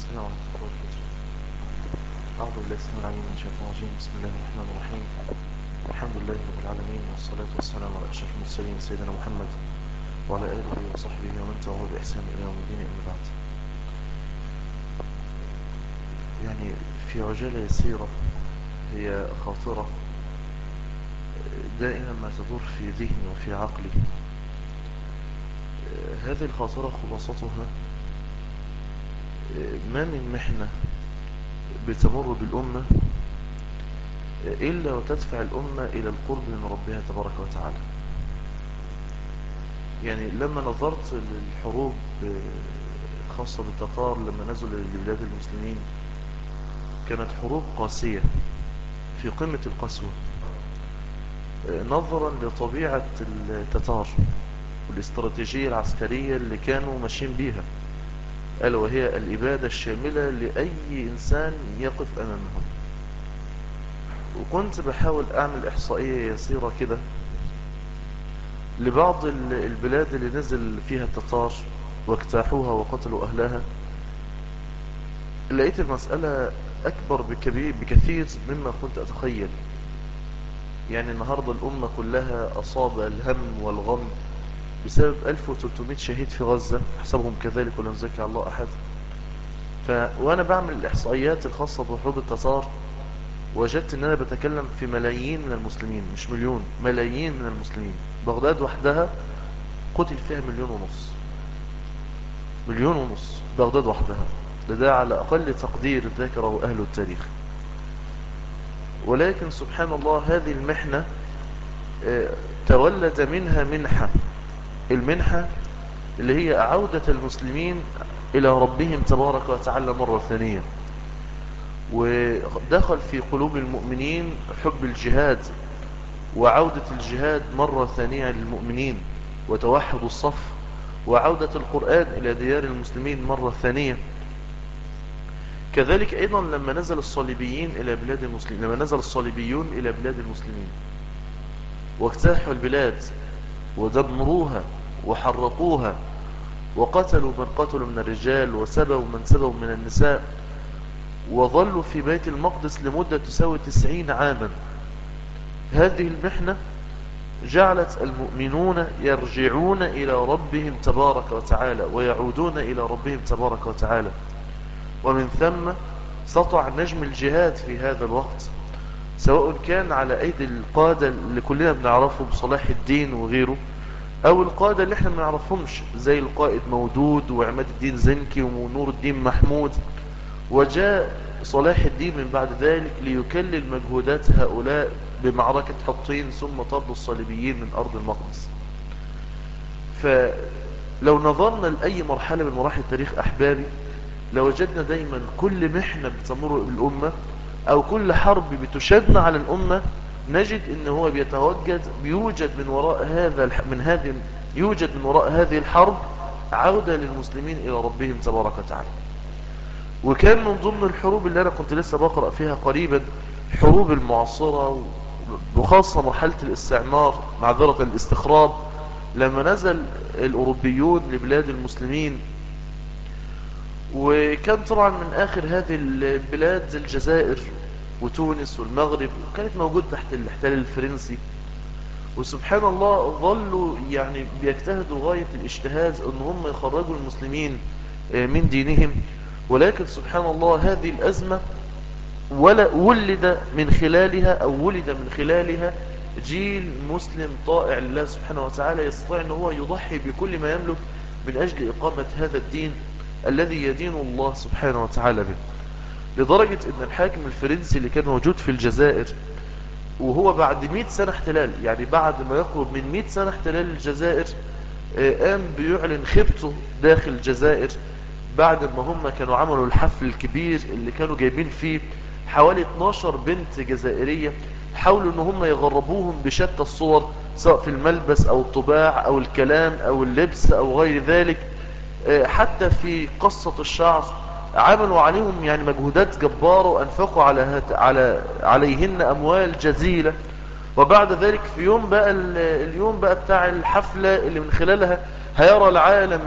السلام عليكم ورحمة الله وبركاته أعوذ بالله السلام العليم من الشيطان الرجيم بسم الله الرحمن الرحيم الحمد لله رب العالمين والصلاة والسلام على أشرف المرسلين سيدنا محمد وعلى آله وصحبه ومن تبعه بإحسان إلى يوم الدين أما بعد يعني في عجالة يسيرة هي خاطرة دائما ما تدور في ذهني وفي عقلي هذه الخاطرة خلاصتها ما من محنة بتمر بالأمة إلا وتدفع الأمة إلى القرب من ربها تبارك وتعالى يعني لما نظرت للحروب خاصة بالتتار لما نزلوا لبلاد المسلمين كانت حروب قاسية في قمة القسوة نظرا لطبيعة التتار والاستراتيجية العسكرية اللي كانوا ماشيين بيها ألا وهي الإبادة الشاملة لأي إنسان يقف أمامهم وكنت بحاول أعمل إحصائية يسيرة كده لبعض البلاد اللي نزل فيها التتار واجتاحوها وقتلوا أهلها لقيت المسألة أكبر بكبير بكثير مما كنت أتخيل يعني النهاردة الأمة كلها أصاب الهم والغم بسبب 1300 شهيد في غزة حسبهم كذلك ولا نزكي على الله أحد ف... وأنا بعمل الإحصائيات الخاصة بحروب التتار وجدت أن أنا بتكلم في ملايين من المسلمين مش مليون ملايين من المسلمين بغداد وحدها قتل فيها مليون ونص مليون ونص بغداد وحدها ده على أقل تقدير ذكره أهل التاريخ ولكن سبحان الله هذه المحنة تولد منها منحة المنحة اللي هي عودة المسلمين إلى ربهم تبارك وتعالى مرة ثانية ودخل في قلوب المؤمنين حب الجهاد وعودة الجهاد مرة ثانية للمؤمنين وتوحد الصف وعودة القرآن إلى ديار المسلمين مرة ثانية كذلك أيضا لما نزل الصليبيين إلى بلاد المسلمين لما نزل الصليبيون إلى بلاد المسلمين واجتاحوا البلاد ودمروها وحرقوها وقتلوا من قتلوا من الرجال وسبوا من سبوا من النساء وظلوا في بيت المقدس لمدة تساوي تسعين عاما هذه المحنة جعلت المؤمنون يرجعون إلى ربهم تبارك وتعالى ويعودون إلى ربهم تبارك وتعالى ومن ثم سطع نجم الجهاد في هذا الوقت سواء كان على أيدي القادة اللي كلنا بنعرفهم صلاح الدين وغيره أو القادة اللي احنا ما نعرفهمش زي القائد مودود وعماد الدين زنكي ونور الدين محمود وجاء صلاح الدين من بعد ذلك ليكلل مجهودات هؤلاء بمعركة حطين ثم طرد الصليبيين من أرض المقدس فلو نظرنا لأي مرحلة من مراحل التاريخ أحبابي لوجدنا دايما كل محنة بتمر بالأمة أو كل حرب بتشدنا على الأمة نجد ان هو بيتوجد بيوجد من وراء هذا من هذه يوجد من وراء هذه الحرب عودة للمسلمين الى ربهم تبارك وتعالى وكان من ضمن الحروب اللي انا كنت لسه بقرأ فيها قريبا حروب المعاصرة وخاصة مرحلة الاستعمار معذرة الاستخراب لما نزل الاوروبيون لبلاد المسلمين وكان طبعا من اخر هذه البلاد زي الجزائر وتونس والمغرب وكانت موجودة تحت الاحتلال الفرنسي وسبحان الله ظلوا يعني بيجتهدوا غاية الاجتهاد ان هم يخرجوا المسلمين من دينهم ولكن سبحان الله هذه الأزمة ولا ولد من خلالها أو ولد من خلالها جيل مسلم طائع لله سبحانه وتعالى يستطيع أن هو يضحي بكل ما يملك من أجل إقامة هذا الدين الذي يدين الله سبحانه وتعالى به لدرجة ان الحاكم الفرنسي اللي كان موجود في الجزائر وهو بعد 100 سنة احتلال يعني بعد ما يقرب من 100 سنة احتلال الجزائر قام بيعلن خيبته داخل الجزائر بعد ما هم كانوا عملوا الحفل الكبير اللي كانوا جايبين فيه حوالي 12 بنت جزائرية حاولوا ان هم يغربوهم بشتى الصور سواء في الملبس او الطباع او الكلام او اللبس او غير ذلك حتى في قصة الشعر عملوا عليهم يعني مجهودات جبارة وأنفقوا على هت... على عليهن أموال جزيلة وبعد ذلك في يوم بقى ال... اليوم بقى بتاع الحفلة اللي من خلالها هيرى العالم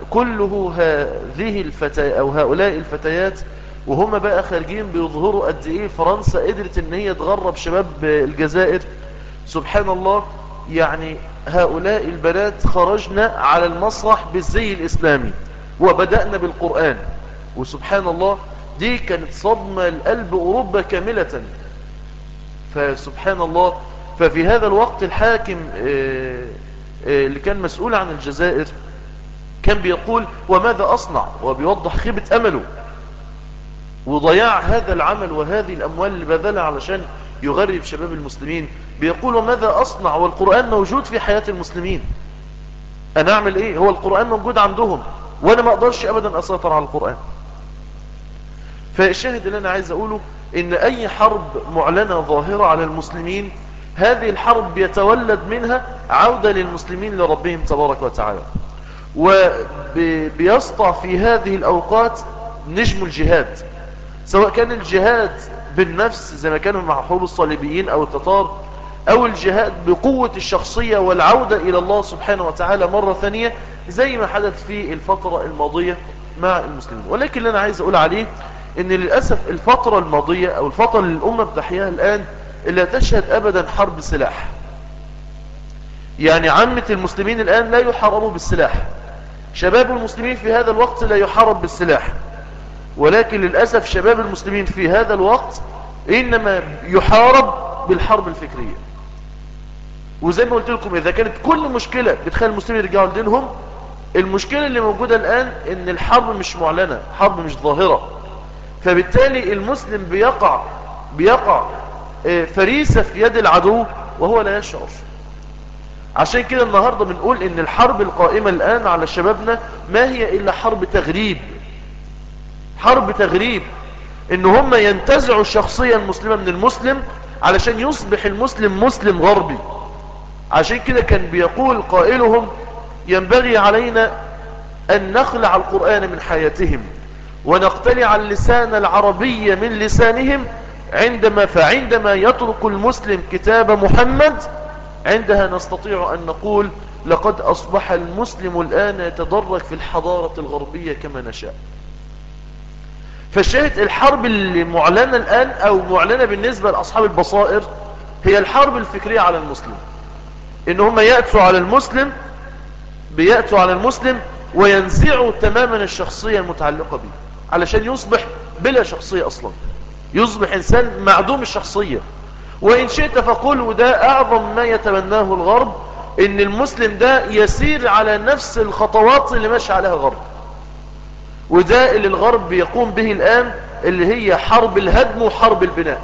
كله هذه الفتاة أو هؤلاء الفتيات وهم بقى خارجين بيظهروا قد إيه فرنسا قدرت إن هي تغرب شباب الجزائر سبحان الله يعني هؤلاء البنات خرجنا على المسرح بالزي الإسلامي وبدأنا بالقرآن وسبحان الله دي كانت صدمة لقلب أوروبا كاملة فسبحان الله ففي هذا الوقت الحاكم اللي كان مسؤول عن الجزائر كان بيقول وماذا أصنع وبيوضح خيبة أمله وضياع هذا العمل وهذه الأموال اللي بذلها علشان يغرب شباب المسلمين بيقول وماذا أصنع والقرآن موجود في حياة المسلمين أنا أعمل إيه هو القرآن موجود عندهم وأنا ما أقدرش أبدا أسيطر على القرآن فالشاهد اللي أنا عايز أقوله إن أي حرب معلنة ظاهرة على المسلمين هذه الحرب يتولد منها عودة للمسلمين لربهم تبارك وتعالى وبيسطع في هذه الأوقات نجم الجهاد سواء كان الجهاد بالنفس زي ما كانوا مع حروب الصليبيين أو التتار أو الجهاد بقوة الشخصية والعودة إلى الله سبحانه وتعالى مرة ثانية زي ما حدث في الفترة الماضية مع المسلمين ولكن اللي أنا عايز أقول عليه ان للأسف الفترة الماضية او الفترة اللي الأمة بتحياها الآن لا تشهد أبدا حرب سلاح يعني عامة المسلمين الآن لا يحاربوا بالسلاح شباب المسلمين في هذا الوقت لا يحارب بالسلاح ولكن للأسف شباب المسلمين في هذا الوقت إنما يحارب بالحرب الفكرية وزي ما قلت لكم إذا كانت كل مشكلة بتخلي المسلمين يرجعوا لدينهم المشكلة اللي موجودة الآن إن الحرب مش معلنة حرب مش ظاهرة فبالتالي المسلم بيقع بيقع فريسة في يد العدو وهو لا يشعر عشان كده النهاردة بنقول ان الحرب القائمة الآن على شبابنا ما هي إلا حرب تغريب حرب تغريب ان هم ينتزعوا الشخصية المسلمة من المسلم علشان يصبح المسلم مسلم غربي عشان كده كان بيقول قائلهم ينبغي علينا أن نخلع القرآن من حياتهم ونقتلع اللسان العربي من لسانهم عندما فعندما يترك المسلم كتاب محمد عندها نستطيع أن نقول لقد أصبح المسلم الآن يتدرج في الحضارة الغربية كما نشاء فالشاهد الحرب اللي معلنة الآن أو معلنة بالنسبة لأصحاب البصائر هي الحرب الفكرية على المسلم إن هم يأتوا على المسلم بيأتوا على المسلم وينزعوا تماما الشخصية المتعلقة به علشان يصبح بلا شخصية أصلا يصبح إنسان معدوم الشخصية وإن شئت فقل وده أعظم ما يتمناه الغرب إن المسلم ده يسير على نفس الخطوات اللي ماشي عليها الغرب وده اللي الغرب بيقوم به الآن اللي هي حرب الهدم وحرب البناء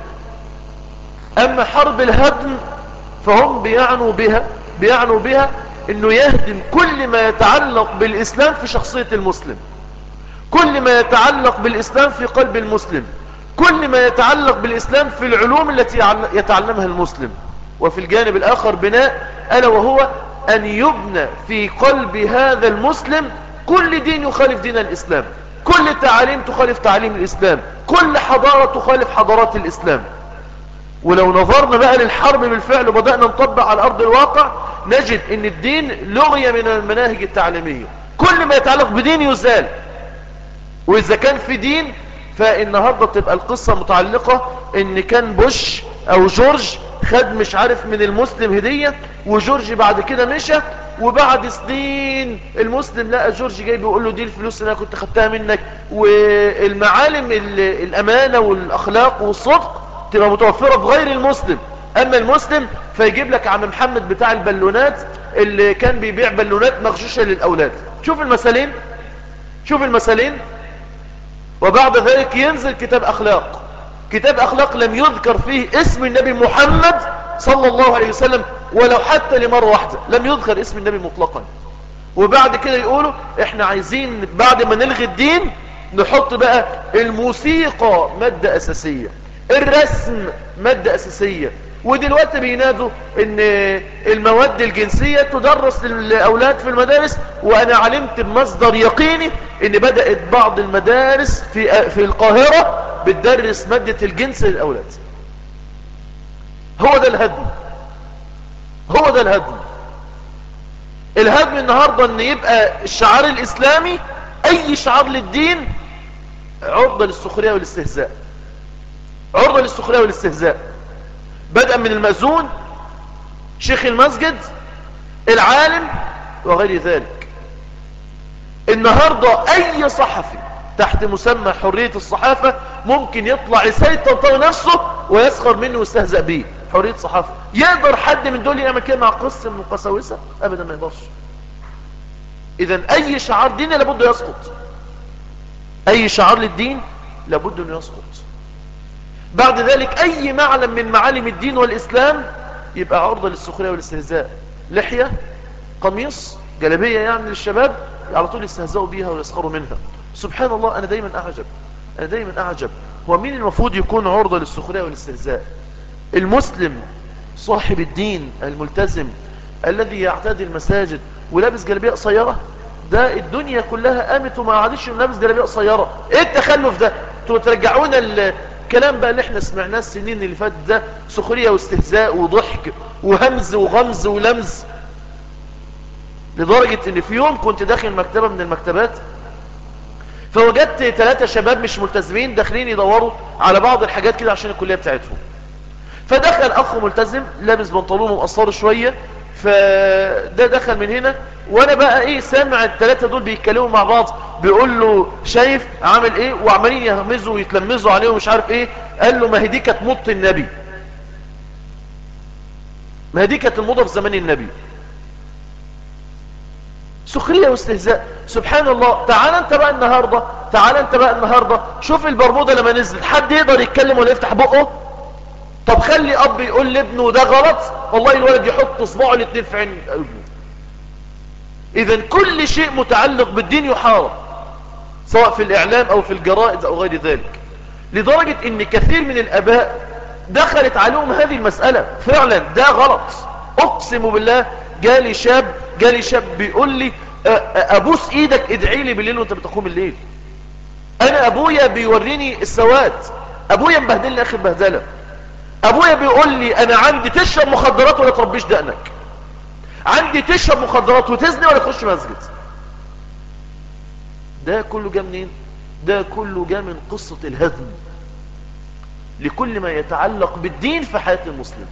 أما حرب الهدم فهم بيعنوا بها بيعنوا بها انه يهدم كل ما يتعلق بالاسلام في شخصية المسلم كل ما يتعلق بالاسلام في قلب المسلم كل ما يتعلق بالاسلام في العلوم التي يتعلمها المسلم وفي الجانب الاخر بناء الا وهو ان يبنى في قلب هذا المسلم كل دين يخالف دين الاسلام كل تعاليم تخالف تعاليم الاسلام كل حضارة تخالف حضارات الاسلام ولو نظرنا بقى للحرب بالفعل وبدأنا نطبق على أرض الواقع نجد ان الدين لغي من المناهج التعليمية كل ما يتعلق بدين يزال وإذا كان في دين فالنهاردة تبقى القصة متعلقة ان كان بوش او جورج خد مش عارف من المسلم هدية وجورج بعد كده مشى وبعد سنين المسلم لقى جورج جاي بيقول له دي الفلوس اللي انا كنت خدتها منك والمعالم الامانة والاخلاق والصدق تبقى متوفرة في غير المسلم اما المسلم فيجيب لك عم محمد بتاع البالونات اللي كان بيبيع بالونات مغشوشة للاولاد شوف المثالين شوف المثالين وبعد ذلك ينزل كتاب اخلاق كتاب اخلاق لم يذكر فيه اسم النبي محمد صلى الله عليه وسلم ولو حتى لمرة واحدة لم يذكر اسم النبي مطلقا وبعد كده يقولوا احنا عايزين بعد ما نلغي الدين نحط بقى الموسيقى مادة اساسية الرسم مادة اساسية ودلوقتي بينادوا ان المواد الجنسية تدرس للاولاد في المدارس وانا علمت بمصدر يقيني ان بدأت بعض المدارس في, في القاهرة بتدرس مادة الجنس للاولاد هو ده الهدم هو ده الهدم الهدم النهاردة ان يبقى الشعار الاسلامي اي شعار للدين عرضة للسخرية والاستهزاء عرضة للسخرية والاستهزاء بدءا من المأذون شيخ المسجد العالم وغير ذلك النهاردة اي صحفي تحت مسمى حرية الصحافة ممكن يطلع يسيطر نفسه ويسخر منه ويستهزأ به حرية صحافة يقدر حد من دول يعمل كده مع قصة من القساوسة ابدا ما يقدرش اذا اي شعار ديني لابد يسقط اي شعار للدين لابد انه يسقط بعد ذلك اي معلم من معالم الدين والاسلام يبقى عرضة للسخرية والاستهزاء لحية قميص جلبية يعني للشباب على طول يستهزئوا بيها ويسخروا منها سبحان الله انا دايما اعجب انا دايما اعجب هو مين المفروض يكون عرضة للسخرية والاستهزاء المسلم صاحب الدين الملتزم الذي يعتادي المساجد ولابس جلبية قصيرة ده الدنيا كلها قامت وما عادش لابس جلبية قصيرة ايه التخلف ده انتوا ترجعونا الكلام بقى اللي احنا سمعناه السنين اللي فاتت ده سخرية واستهزاء وضحك وهمز وغمز ولمز لدرجة ان في يوم كنت داخل مكتبة من المكتبات فوجدت ثلاثة شباب مش ملتزمين داخلين يدوروا على بعض الحاجات كده عشان الكلية بتاعتهم فدخل اخ ملتزم لابس بنطلون ومقصره شوية فده دخل من هنا وانا بقى ايه سامع الثلاثة دول بيتكلموا مع بعض بيقول له شايف عامل ايه وعمالين يهمزوا ويتلمزوا عليه ومش عارف ايه قال له ما هي دي كانت موضة النبي ما هي دي كانت الموضة في زمان النبي سخرية واستهزاء سبحان الله تعال انت بقى النهاردة تعال انت بقى النهاردة شوف البرمودة لما نزلت حد يقدر يتكلم ولا يفتح بقه طب خلي اب يقول لابنه ده غلط والله الولد يحط صباعه الاثنين في عين ابنه اذا كل شيء متعلق بالدين يحارب سواء في الاعلام او في الجرائد او غير ذلك لدرجة ان كثير من الاباء دخلت عليهم هذه المسألة فعلا ده غلط اقسم بالله جالي شاب جالي شاب بيقول لي ابوس ايدك ادعي لي بالليل وانت بتقوم الليل انا ابويا بيوريني السواد ابويا مبهدلني اخر بهدله ابويا بيقول لي انا عندي تشرب مخدرات ولا تربيش دقنك عندي تشرب مخدرات وتزني ولا تخش مسجد ده كله جاء منين ده كله جاء من قصة الهدم لكل ما يتعلق بالدين في حياة المسلم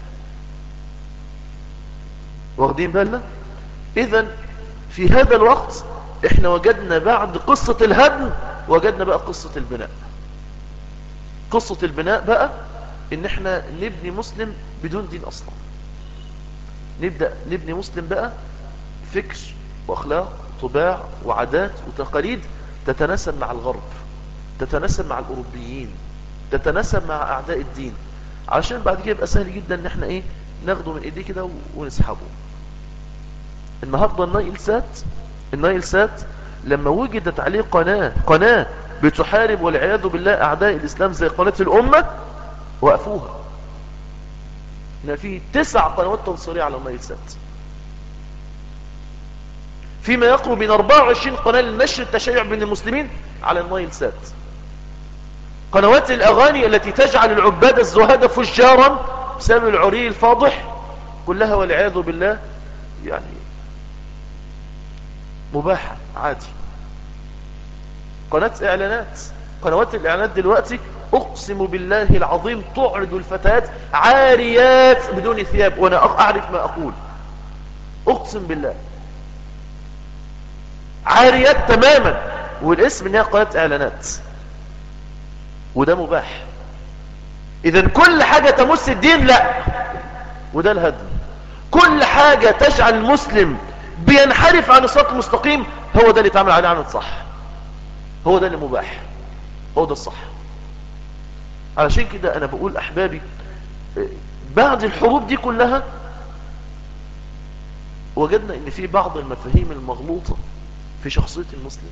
واخدين بالنا اذا في هذا الوقت احنا وجدنا بعد قصة الهدم وجدنا بقى قصة البناء قصة البناء بقى ان احنا نبني مسلم بدون دين اصلا نبدأ نبني مسلم بقى فكر واخلاق طباع وعادات وتقاليد تتناسب مع الغرب تتناسب مع الاوروبيين تتناسب مع اعداء الدين علشان بعد كده يبقى سهل جدا ان احنا ايه ناخده من ايديه كده ونسحبه النهاردة النايل سات النايل سات لما وجدت عليه قناة قناة بتحارب والعياذ بالله اعداء الاسلام زي قناة الامة وقفوها ان في تسع قنوات تنصيرية على النايل سات فيما يقرب من 24 قناة لنشر التشيع بين المسلمين على النايل سات قنوات الاغاني التي تجعل العباد الزهاد فجارا بسبب العري الفاضح كلها والعياذ بالله يعني مباحة عادي قناة اعلانات قنوات الاعلانات دلوقتي اقسم بالله العظيم تعرض الفتيات عاريات بدون ثياب وانا اعرف ما اقول اقسم بالله عاريات تماما والاسم انها قناة اعلانات وده مباح اذا كل حاجة تمس الدين لا وده الهدم كل حاجة تجعل المسلم بينحرف عن الصراط المستقيم هو ده اللي اتعمل عليه عمل صح هو ده اللي مباح هو ده الصح علشان كده انا بقول احبابي بعد الحروب دي كلها وجدنا ان في بعض المفاهيم المغلوطة في شخصية المسلم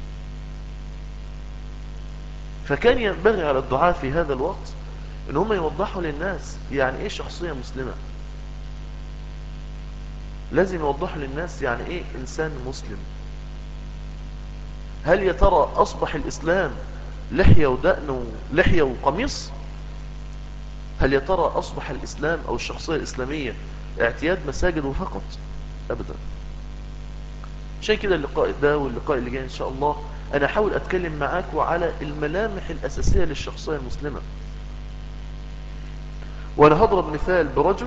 فكان ينبغي على الدعاء في هذا الوقت ان هم يوضحوا للناس يعني ايه شخصية مسلمة لازم يوضحوا للناس يعني ايه انسان مسلم هل يا ترى اصبح الاسلام لحية ودقن ولحية وقميص هل يا ترى اصبح الاسلام او الشخصية الاسلامية اعتياد مساجد وفقط ابدا عشان كده اللقاء ده واللقاء اللي جاي ان شاء الله انا احاول اتكلم معاك على الملامح الاساسية للشخصية المسلمة وانا هضرب مثال برجل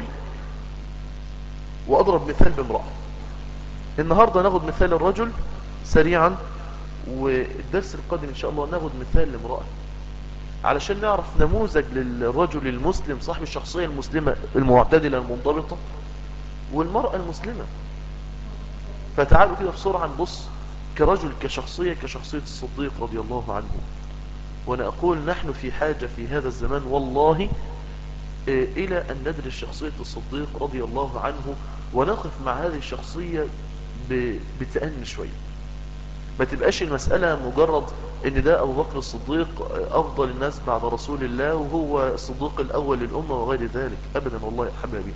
واضرب مثال بامرأة النهاردة ناخد مثال الرجل سريعا والدرس القادم ان شاء الله ناخد مثال لامرأة علشان نعرف نموذج للرجل المسلم صاحب الشخصية المسلمة المعتدلة المنضبطة والمرأة المسلمة فتعالوا كده بسرعة نبص كرجل كشخصية كشخصية الصديق رضي الله عنه وانا اقول نحن في حاجة في هذا الزمان والله الى ان ندرس شخصية الصديق رضي الله عنه ونقف مع هذه الشخصية بتأني شوية ما تبقاش المسألة مجرد ان ده ابو بكر الصديق افضل الناس بعد رسول الله وهو الصديق الاول للامة وغير ذلك ابدا والله يا حبيبي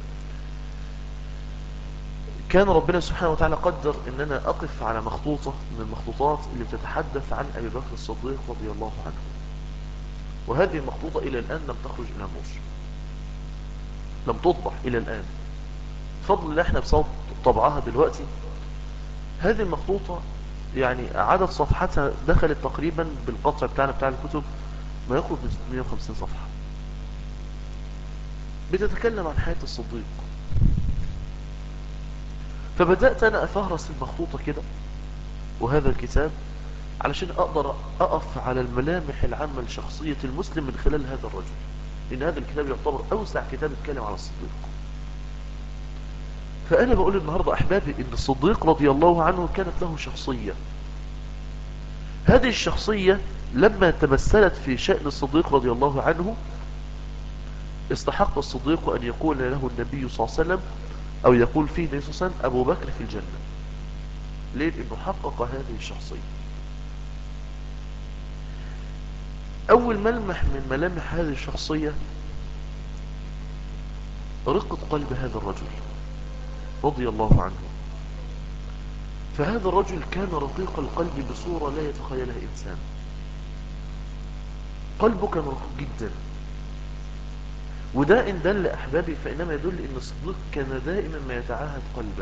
كان ربنا سبحانه وتعالى قدر ان انا اقف على مخطوطة من المخطوطات اللي بتتحدث عن ابي بكر الصديق رضي الله عنه وهذه المخطوطة الى الان لم تخرج الى النور لم تطبع الى الان فضل الله احنا بصوت طبعها دلوقتي هذه المخطوطة يعني عدد صفحاتها دخلت تقريبا بالقطع بتاعنا بتاع الكتب ما يقرب من 650 صفحة بتتكلم عن حياة الصديق فبدأت أنا أفهرس المخطوطة كده وهذا الكتاب علشان أقدر أقف على الملامح العامة لشخصية المسلم من خلال هذا الرجل لأن هذا الكتاب يعتبر أوسع كتاب يتكلم على الصديق فأنا بقول النهاردة أحبابي إن الصديق رضي الله عنه كانت له شخصية هذه الشخصية لما تمثلت في شأن الصديق رضي الله عنه استحق الصديق أن يقول له النبي صلى الله عليه وسلم أو يقول فيه النبي صلى الله عليه وسلم أبو بكر في الجنة ليه؟ لأنه حقق هذه الشخصية أول ملمح من ملامح هذه الشخصية رقة قلب هذا الرجل رضي الله عنه فهذا الرجل كان رقيق القلب بصورة لا يتخيلها إنسان قلبه كان رقيق جدا وده إن دل أحبابي فإنما يدل أن الصديق كان دائما ما يتعاهد قلبه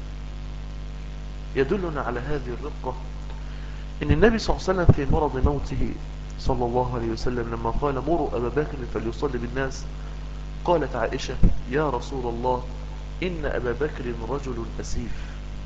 يدلنا على هذه الرقة إن النبي صلى الله عليه وسلم في مرض موته صلى الله عليه وسلم لما قال مروا أبا بكر فليصلي بالناس قالت عائشة يا رسول الله إن أبا بكر رجل أسيف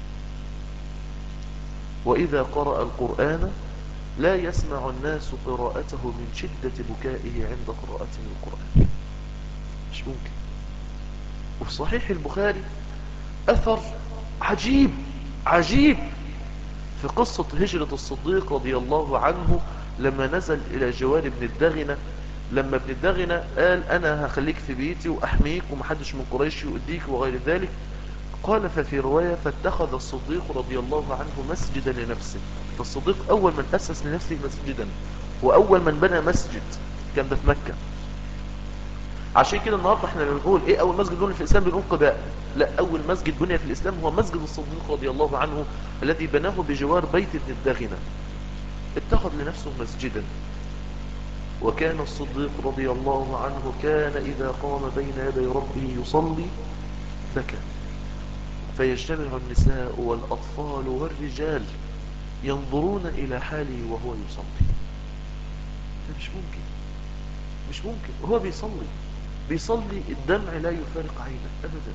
وإذا قرأ القرآن لا يسمع الناس قراءته من شدة بكائه عند قراءته القرآن مش ممكن وفي صحيح البخاري أثر عجيب عجيب في قصة هجرة الصديق رضي الله عنه لما نزل إلى جوار ابن الدغنة لما ابن الدغنة قال أنا هخليك في بيتي وأحميك ومحدش من قريش يؤديك وغير ذلك قال ففي رواية فاتخذ الصديق رضي الله عنه مسجدا لنفسه فالصديق أول من أسس لنفسه مسجدا وأول من بنى مسجد كان ده في مكة عشان كده النهاردة احنا بنقول ايه أول مسجد بني في الإسلام بنقول قباء لا أول مسجد بني في الإسلام هو مسجد الصديق رضي الله عنه الذي بناه بجوار بيت ابن الدغنة اتخذ لنفسه مسجدا وكان الصديق رضي الله عنه كان إذا قام بين يدي ربه يصلي بكى فيجتمع النساء والأطفال والرجال ينظرون إلى حاله وهو يصلي مش ممكن مش ممكن هو بيصلي بيصلي الدمع لا يفارق عينه أبدا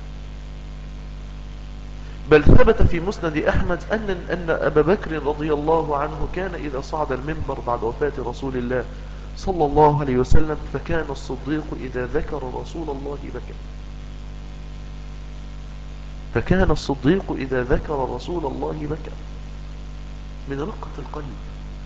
بل ثبت في مسند أحمد أن, أن أبا بكر رضي الله عنه كان إذا صعد المنبر بعد وفاة رسول الله صلى الله عليه وسلم فكان الصديق إذا ذكر رسول الله بكى فكان الصديق إذا ذكر رسول الله بكى من رقة القلب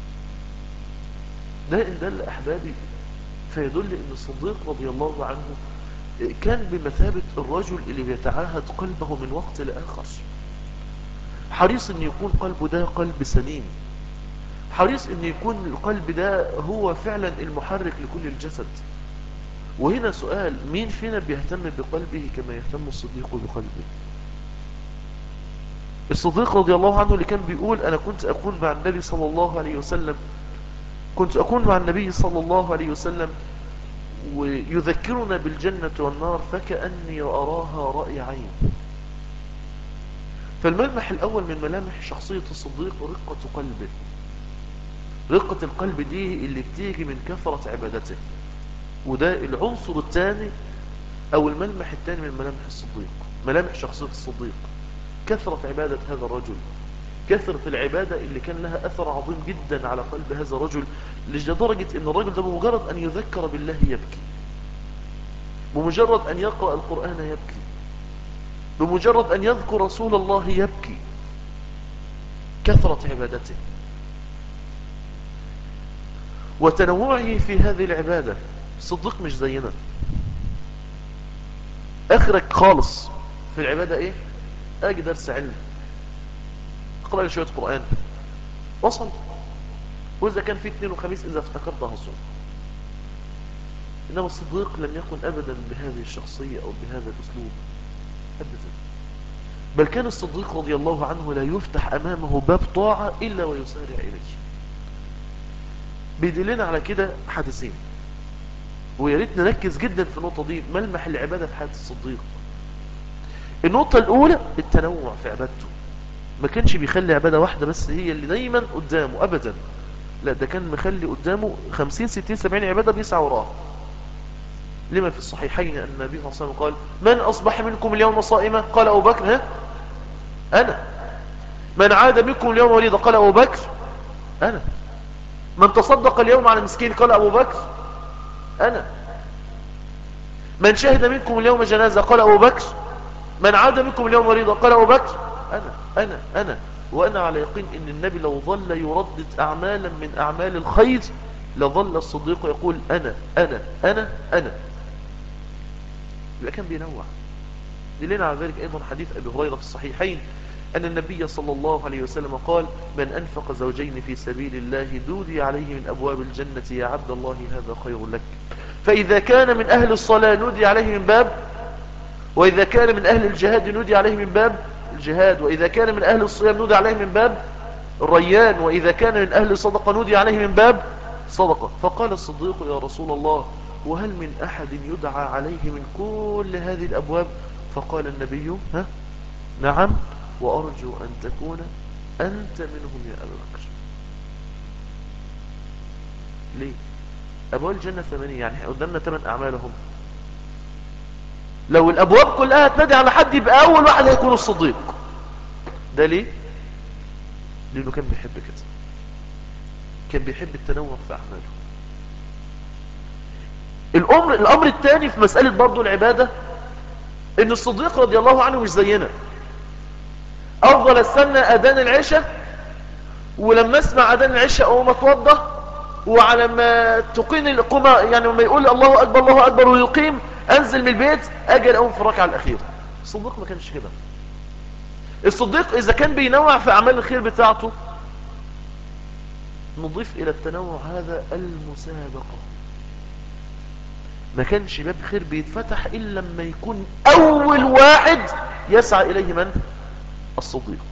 ده إن دل أحبابي فيدل أن الصديق رضي الله عنه كان بمثابة الرجل اللي بيتعاهد قلبه من وقت لآخر حريص أن يكون قلبه ده قلب سليم حريص أن يكون القلب ده هو فعلا المحرك لكل الجسد وهنا سؤال مين فينا بيهتم بقلبه كما يهتم الصديق بقلبه الصديق رضي الله عنه اللي كان بيقول أنا كنت أكون مع النبي صلى الله عليه وسلم كنت أكون مع النبي صلى الله عليه وسلم ويذكرنا بالجنة والنار فكأني أراها رأي عين فالملمح الأول من ملامح شخصية الصديق رقة قلبه رقة القلب دي اللي بتيجي من كثرة عبادته وده العنصر الثاني أو الملمح الثاني من ملامح الصديق ملامح شخصية الصديق كثرة عبادة هذا الرجل كثرة العبادة اللي كان لها أثر عظيم جدا على قلب هذا الرجل لدرجة أن الرجل ده بمجرد أن يذكر بالله يبكي بمجرد أن يقرأ القرآن يبكي بمجرد أن يذكر رسول الله يبكي كثرة عبادته وتنوعه في هذه العبادة الصديق مش زينا اخرك خالص في العبادة ايه اجي درس علم اقرأ لي شوية قرآن وصل واذا كان في اثنين وخميس اذا افتكرت هصل انما الصديق لم يكن ابدا بهذه الشخصية او بهذا الاسلوب ابدا بل كان الصديق رضي الله عنه لا يفتح امامه باب طاعة الا ويسارع اليه بيدلنا على كده حدثين ويا ريت نركز جدا في النقطة دي ملمح العبادة في حياة الصديق النقطة الأولى التنوع في عبادته ما كانش بيخلي عبادة واحدة بس هي اللي دايما قدامه أبدا لا ده كان مخلي قدامه 50 60 70 عبادة بيسعى وراها لما في الصحيحين أن النبي صلى الله عليه وسلم قال من أصبح منكم اليوم صائما قال أبو بكر ها أنا من عاد منكم اليوم مريضا قال أبو بكر أنا من تصدق اليوم على مسكين قال أبو بكر أنا من شهد منكم اليوم جنازة قال أبو بكر من عاد منكم اليوم مريضا قال أبو بكر أنا أنا أنا وأنا على يقين أن النبي لو ظل يردد أعمالا من أعمال الخير لظل الصديق يقول أنا أنا أنا أنا يبقى كان بينوع دلنا على ذلك أيضا حديث أبي هريرة في الصحيحين أن النبي صلى الله عليه وسلم قال من أنفق زوجين في سبيل الله دودي عليه من أبواب الجنة يا عبد الله هذا خير لك فإذا كان من أهل الصلاة نودي عليه من باب وإذا كان من أهل الجهاد نودي عليه من باب الجهاد وإذا كان من أهل الصيام نودي عليه من باب الريان وإذا كان من أهل الصدقة نودي عليه من باب صدقة فقال الصديق يا رسول الله وهل من أحد يدعى عليه من كل هذه الأبواب فقال النبي ها نعم وأرجو أن تكون أنت منهم يا أبا بكر ليه أبواب الجنة ثمانية يعني قدامنا ثمان أعمالهم لو الأبواب كلها تنادي على حد يبقى أول واحد هيكون الصديق ده ليه لأنه كان بيحب كده كان بيحب التنوع في أعماله الأمر, الأمر الثاني في مسألة برضو العبادة ان الصديق رضي الله عنه مش زينا افضل استنى اذان العشاء ولما اسمع اذان العشاء اقوم اتوضى وعلى ما تقين الاقامه يعني لما يقول الله اكبر الله اكبر ويقيم انزل من البيت اجي اقوم في الركعه الاخيره الصديق ما كانش كده الصديق اذا كان بينوع في اعمال الخير بتاعته نضيف الى التنوع هذا المسابقه ما كانش باب خير بيتفتح إلا لما يكون أول واحد يسعى إليه من؟ الصديق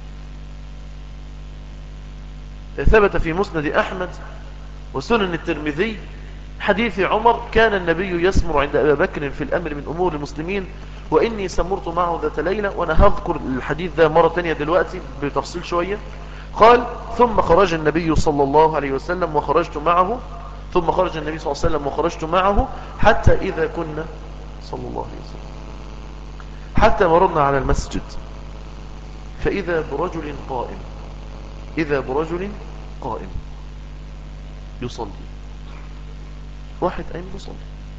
ثبت في مسند أحمد وسنن الترمذي حديث عمر كان النبي يسمر عند أبا بكر في الأمر من أمور المسلمين وإني سمرت معه ذات ليلة وأنا هذكر الحديث ده مرة تانية دلوقتي بتفصيل شوية قال ثم خرج النبي صلى الله عليه وسلم وخرجت معه ثم خرج النبي صلى الله عليه وسلم وخرجت معه حتى إذا كنا صلى الله عليه وسلم حتى مررنا على المسجد فإذا برجل قائم إذا برجل قائم يصلي واحد قائم يصلي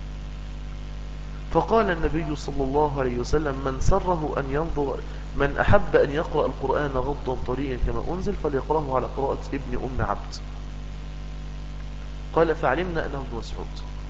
فقال النبي صلى الله عليه وسلم من سره أن ينظر من أحب أن يقرأ القرآن غضا طريقا كما أنزل فليقرأه على قراءة ابن أم عبد قال فعلمنا أنه ابن مسعود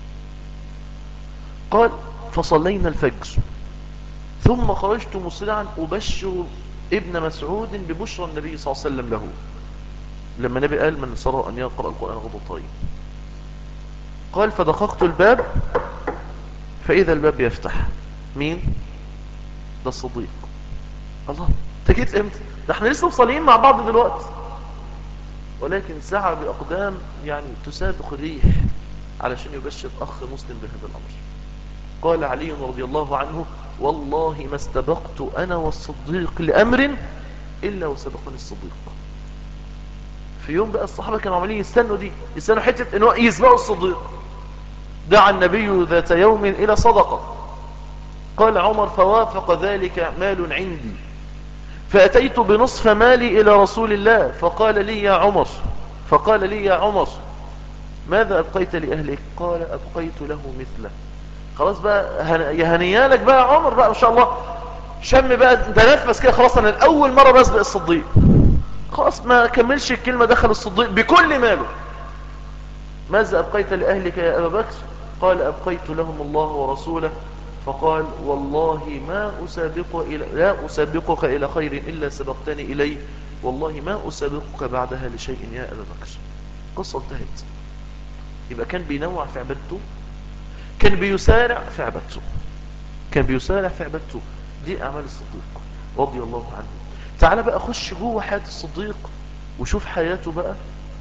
قال فصلينا الفجر ثم خرجت مسرعا أبشر ابن مسعود ببشرى النبي صلى الله عليه وسلم له لما النبي قال من سر أن يقرأ القرآن غض طريق قال فدققت الباب فإذا الباب يفتح مين ده الصديق الله تجيت امتى ده احنا لسه مصلين مع بعض دلوقتي ولكن سعى بأقدام يعني تسابق الريح علشان يبشر أخ مسلم بهذا الأمر قال علي رضي الله عنه والله ما استبقت أنا والصديق لأمر إلا وسبقني الصديق في يوم بقى الصحابة كانوا عمالين يستنوا دي يستنوا حتة انه يسبقوا الصديق دعا النبي ذات يوم إلى صدقة قال عمر فوافق ذلك مال عندي فأتيت بنصف مالي إلى رسول الله فقال لي يا عمر فقال لي يا عمر ماذا أبقيت لأهلك قال أبقيت له مثله خلاص بقى هن... يا هنيالك بقى يا عمر بقى ما شاء الله شم بقى انت نفس كده خلاص انا الاول مرة بسبق الصديق خلاص ما كملش الكلمة دخل الصديق بكل ماله ماذا أبقيت لأهلك يا أبا بكر قال أبقيت لهم الله ورسوله فقال والله ما أسابق إلى لا أسابقك إلى خير إلا سبقتني إليه والله ما أسابقك بعدها لشيء يا أبا بكر قصة انتهت يبقى كان بينوع في عبادته كان بيسارع في عبادته كان بيسارع في عبادته دي أعمال الصديق رضي الله عنه تعال بقى خش جوه حياة الصديق وشوف حياته بقى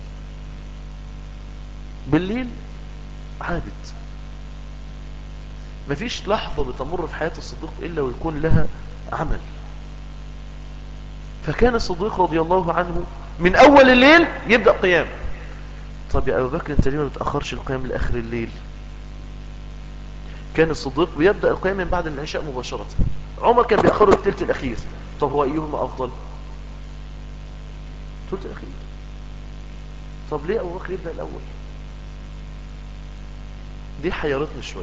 بالليل عابد مفيش لحظة بتمر في حياة الصديق إلا ويكون لها عمل فكان الصديق رضي الله عنه من أول الليل يبدأ قيام طب يا أبو بكر أنت ليه ما بتأخرش القيام لآخر الليل كان الصديق بيبدأ القيام من بعد العشاء مباشرة عمر كان بيأخره الثلث الأخير طب هو أيهما أفضل الثلث الأخير طب ليه أبو بكر يبدأ الأول دي حيرتني شوية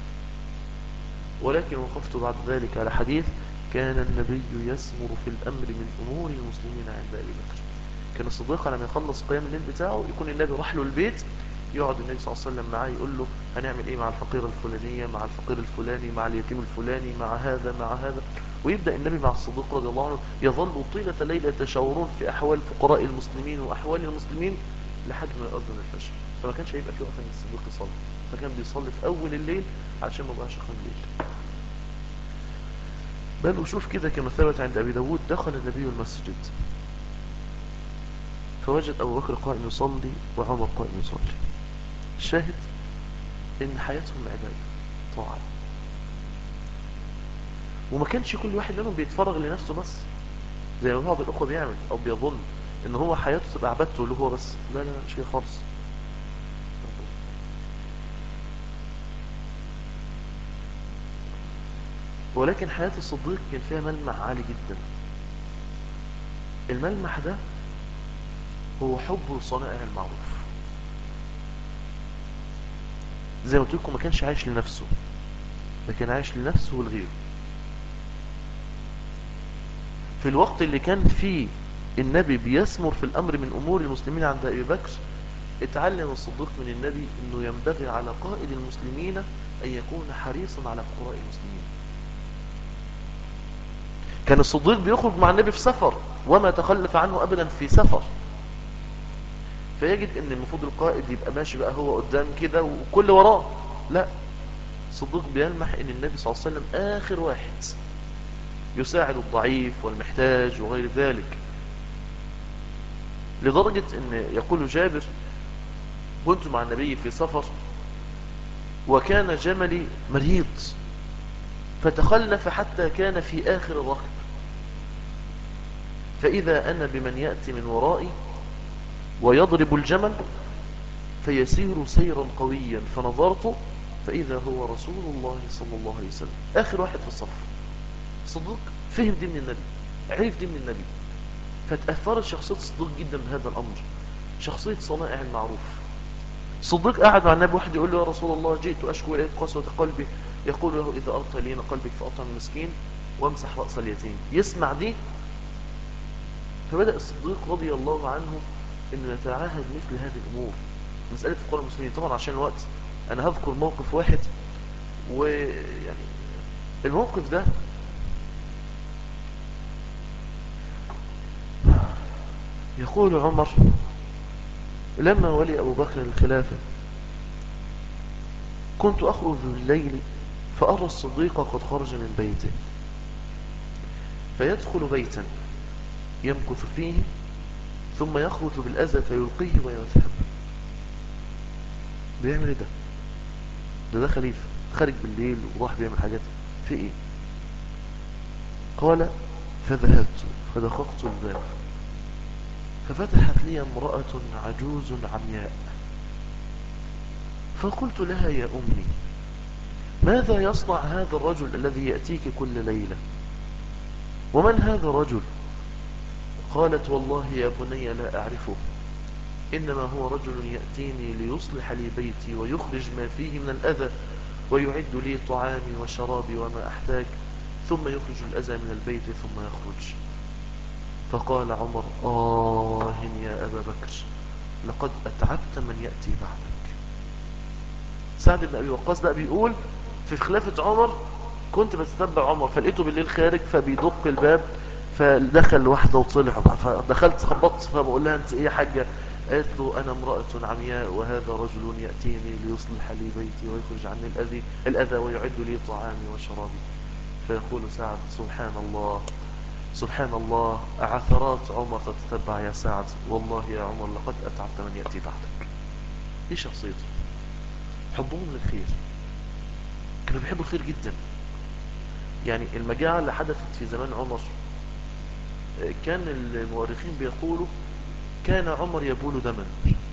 ولكن وقفت بعد ذلك على حديث كان النبي يسمر في الأمر من أمور المسلمين عند أبي بكر كان الصديق لما يخلص قيام الليل بتاعه يكون النبي راح له البيت يقعد النبي صلى الله عليه وسلم معاه يقول له هنعمل ايه مع الفقيرة الفلانية مع الفقير الفلاني مع اليتيم الفلاني مع هذا مع هذا ويبدأ النبي مع الصديق رضي الله عنه يظل طيلة الليل يتشاورون في أحوال فقراء المسلمين وأحوال المسلمين لحد ما يؤذن الفجر فما كانش هيبقى في وقت ان الصديق يصلي فكان بيصلي في أول الليل علشان ما بقاش خام الليل بل وشوف كده كما ثبت عند أبي داود دخل النبي المسجد فوجد أبو بكر قائم يصلي وعمر قائم يصلي الشاهد ان حياتهم عبادة طاعة وما كانش كل واحد منهم بيتفرغ لنفسه بس زي ما بعض الأخوة بيعمل أو بيظن ان هو حياته تبقى عبادته اللي هو بس لا لا مش كده خالص ولكن حياة الصديق كان فيها ملمح عالي جدا الملمح ده هو حبه لصنائع المعروف زي ما قلت لكم ما كانش عايش لنفسه لكن عايش لنفسه والغير في الوقت اللي كان فيه النبي بيسمر في الأمر من أمور المسلمين عند أبي بكر اتعلم الصديق من النبي أنه ينبغي على قائد المسلمين أن يكون حريصا على فقراء المسلمين كان الصديق بيخرج مع النبي في سفر وما تخلف عنه أبدا في سفر فيجد ان المفروض القائد يبقى ماشي بقى هو قدام كده وكل وراه لا صديق بيلمح ان النبي صلى الله عليه وسلم اخر واحد يساعد الضعيف والمحتاج وغير ذلك لدرجة ان يقول جابر كنت مع النبي في سفر وكان جملي مريض فتخلف حتى كان في آخر الركب فإذا أنا بمن يأتي من ورائي ويضرب الجمل فيسير سيرا قويا فنظرت فإذا هو رسول الله صلى الله عليه وسلم آخر واحد في الصف صديق فهم دي من النبي عرف دي من النبي فتأثرت شخصية صديق جدا بهذا الأمر شخصية صنائع المعروف صديق قاعد مع النبي واحد يقول له يا رسول الله جئت أشكو إليك قسوة قلبي يقول له إذا أرطى لين قلبك فأطعم المسكين وامسح رأس اليتيم يسمع دي فبدأ الصديق رضي الله عنه انه يتعاهد مثل هذه الامور مسألة فقراء المسلمين طبعا عشان الوقت انا هذكر موقف واحد ويعني الموقف ده يقول عمر لما ولي ابو بكر الخلافة كنت اخرج بالليل فارى الصديق قد خرج من بيته فيدخل بيتا يمكث فيه ثم يخرج بالأذى فيلقيه ويذهب بيعمل ايه ده ده ده خليفة خارج بالليل وراح بيعمل حاجات في ايه قال فذهبت فدققت الباب ففتحت لي امرأة عجوز عمياء فقلت لها يا أمي ماذا يصنع هذا الرجل الذي يأتيك كل ليلة ومن هذا الرجل قالت والله يا بني لا أعرفه إنما هو رجل يأتيني ليصلح لي بيتي ويخرج ما فيه من الأذى ويعد لي طعامي وشرابي وما أحتاج ثم يخرج الأذى من البيت ثم يخرج فقال عمر آه يا أبا بكر لقد أتعبت من يأتي بعدك سعد بن أبي وقاص بقى بيقول في خلافة عمر كنت بتتبع عمر فلقيته بالليل خارج فبيدق الباب فدخل واحدة وطلع فدخلت خبطت فبقول لها انت ايه يا حاجة قالت له انا امرأة عمياء وهذا رجل يأتيني ليصلح لي بيتي ويخرج عني الأذى, الأذى ويعد لي طعامي وشرابي فيقول سعد سبحان الله سبحان الله عثرات عمر تتتبع يا سعد والله يا عمر لقد أتعبت من يأتي بعدك ايه شخصيته حبهم للخير كانوا بيحبوا الخير جدا يعني المجاعة اللي حدثت في زمان عمر كان المؤرخين بيقولوا كان عمر يبول دما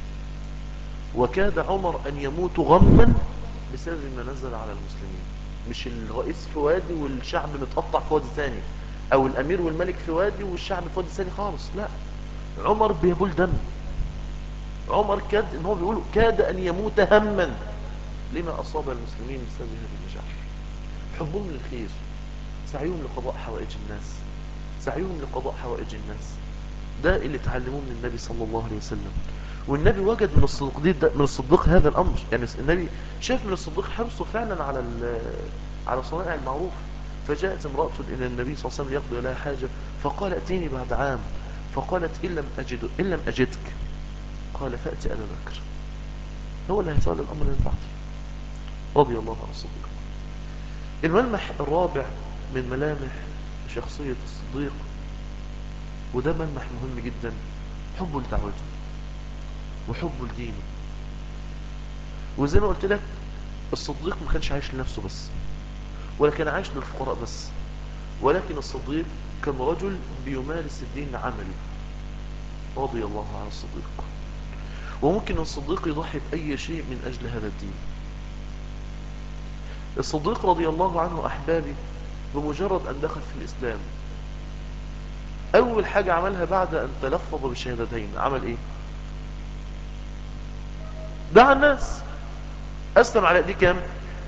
وكاد عمر أن يموت غما بسبب ما نزل على المسلمين مش الرئيس في وادي والشعب متقطع في وادي ثاني او الامير والملك في وادي والشعب في وادي ثاني خالص لا عمر بيبول دم عمر كاد ان هو بيقول كاد ان يموت هما لما اصاب المسلمين بسبب هذه المجاعة حبهم للخير سعيهم لقضاء حوائج الناس سعيهم لقضاء حوائج الناس ده اللي تعلموه من النبي صلى الله عليه وسلم والنبي وجد من الصديق من الصديق هذا الامر يعني النبي شاف من الصديق حرصه فعلا على على صنائع المعروف فجاءت امرأة إلى النبي صلى الله عليه وسلم يقضي لها حاجة فقال اتيني بعد عام فقالت إن لم, أجد إن لم أجدك قال فأتي أبا بكر هو اللي هيتولى الأمر من بعد رضي الله عن الصديق الملمح الرابع من ملامح شخصية الصديق وده ملمح مهم جدا حبه لدعوته وحبه لدينه وزي ما قلت لك الصديق ما كانش عايش لنفسه بس ولا كان عايش للفقراء بس ولكن الصديق كان رجل بيمارس الدين عملي رضي الله عن الصديق وممكن الصديق يضحي بأي شيء من أجل هذا الدين الصديق رضي الله عنه أحبابي بمجرد أن دخل في الإسلام أول حاجة عملها بعد أن تلفظ بالشهادتين عمل إيه دعا الناس أسلم على إيديه كام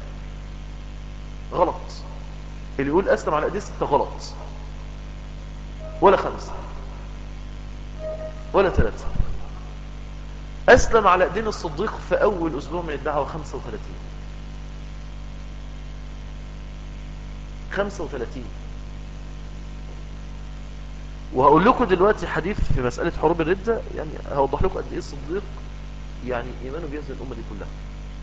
غلط اللي يقول أسلم على إيديه ستة غلط ولا خمسة ولا ثلاثة أسلم على إيدين الصديق في أول أسبوع من الدعوة 35 35 وهقول لكم دلوقتي حديث في مسألة حروب الردة يعني هوضح لكم قد ايه الصديق يعني ايمانه بيهزم الامة دي كلها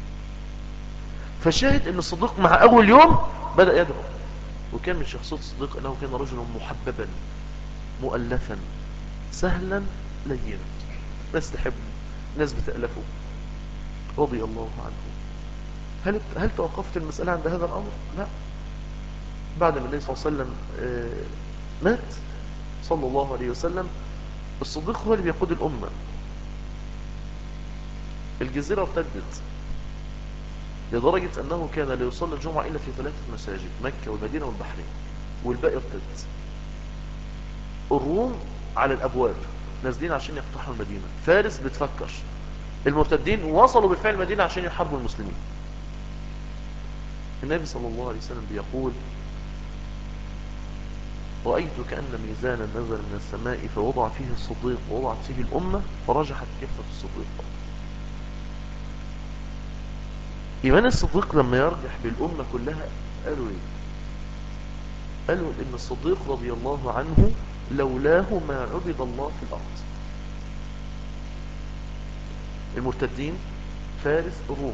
فالشاهد ان الصديق مع اول يوم بدأ يدعو وكان من شخصية الصديق انه كان رجلا محببا مؤلفا سهلا لينا ناس تحبه ناس بتألفه رضي الله عنه هل هل توقفت المسألة عند هذا الأمر؟ لا بعد ما النبي صلى الله عليه وسلم مات صلى الله عليه وسلم الصديق هو اللي بيقود الأمة الجزيرة ارتدت لدرجة أنه كان لا يصلي الجمعة إلا في ثلاثة مساجد مكة والمدينة والبحرين والباقي ارتد الروم على الأبواب نازلين عشان يقتحوا المدينة فارس بتفكر المرتدين وصلوا بالفعل المدينة عشان يحاربوا المسلمين النبي صلى الله عليه وسلم بيقول رأيت كأن ميزانا نزل من السماء فوضع فيه الصديق ووضعت فيه الأمة فرجحت كفة الصديق إيمان الصديق لما يرجح بالأمة كلها قالوا إيه قالوا إن الصديق رضي الله عنه لولاه ما عبد الله في الأرض المرتدين فارس الروم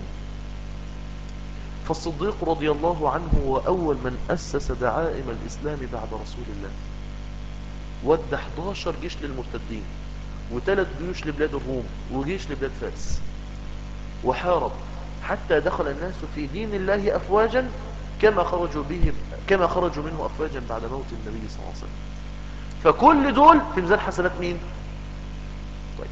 فالصديق رضي الله عنه هو أول من أسس دعائم الإسلام بعد رسول الله ودى 11 جيش للمرتدين وثلاث جيوش لبلاد الروم وجيش لبلاد فارس وحارب حتى دخل الناس في دين الله أفواجا كما خرجوا به كما خرجوا منه أفواجا بعد موت النبي صلى الله عليه وسلم فكل دول في ميزان حسنات مين طيب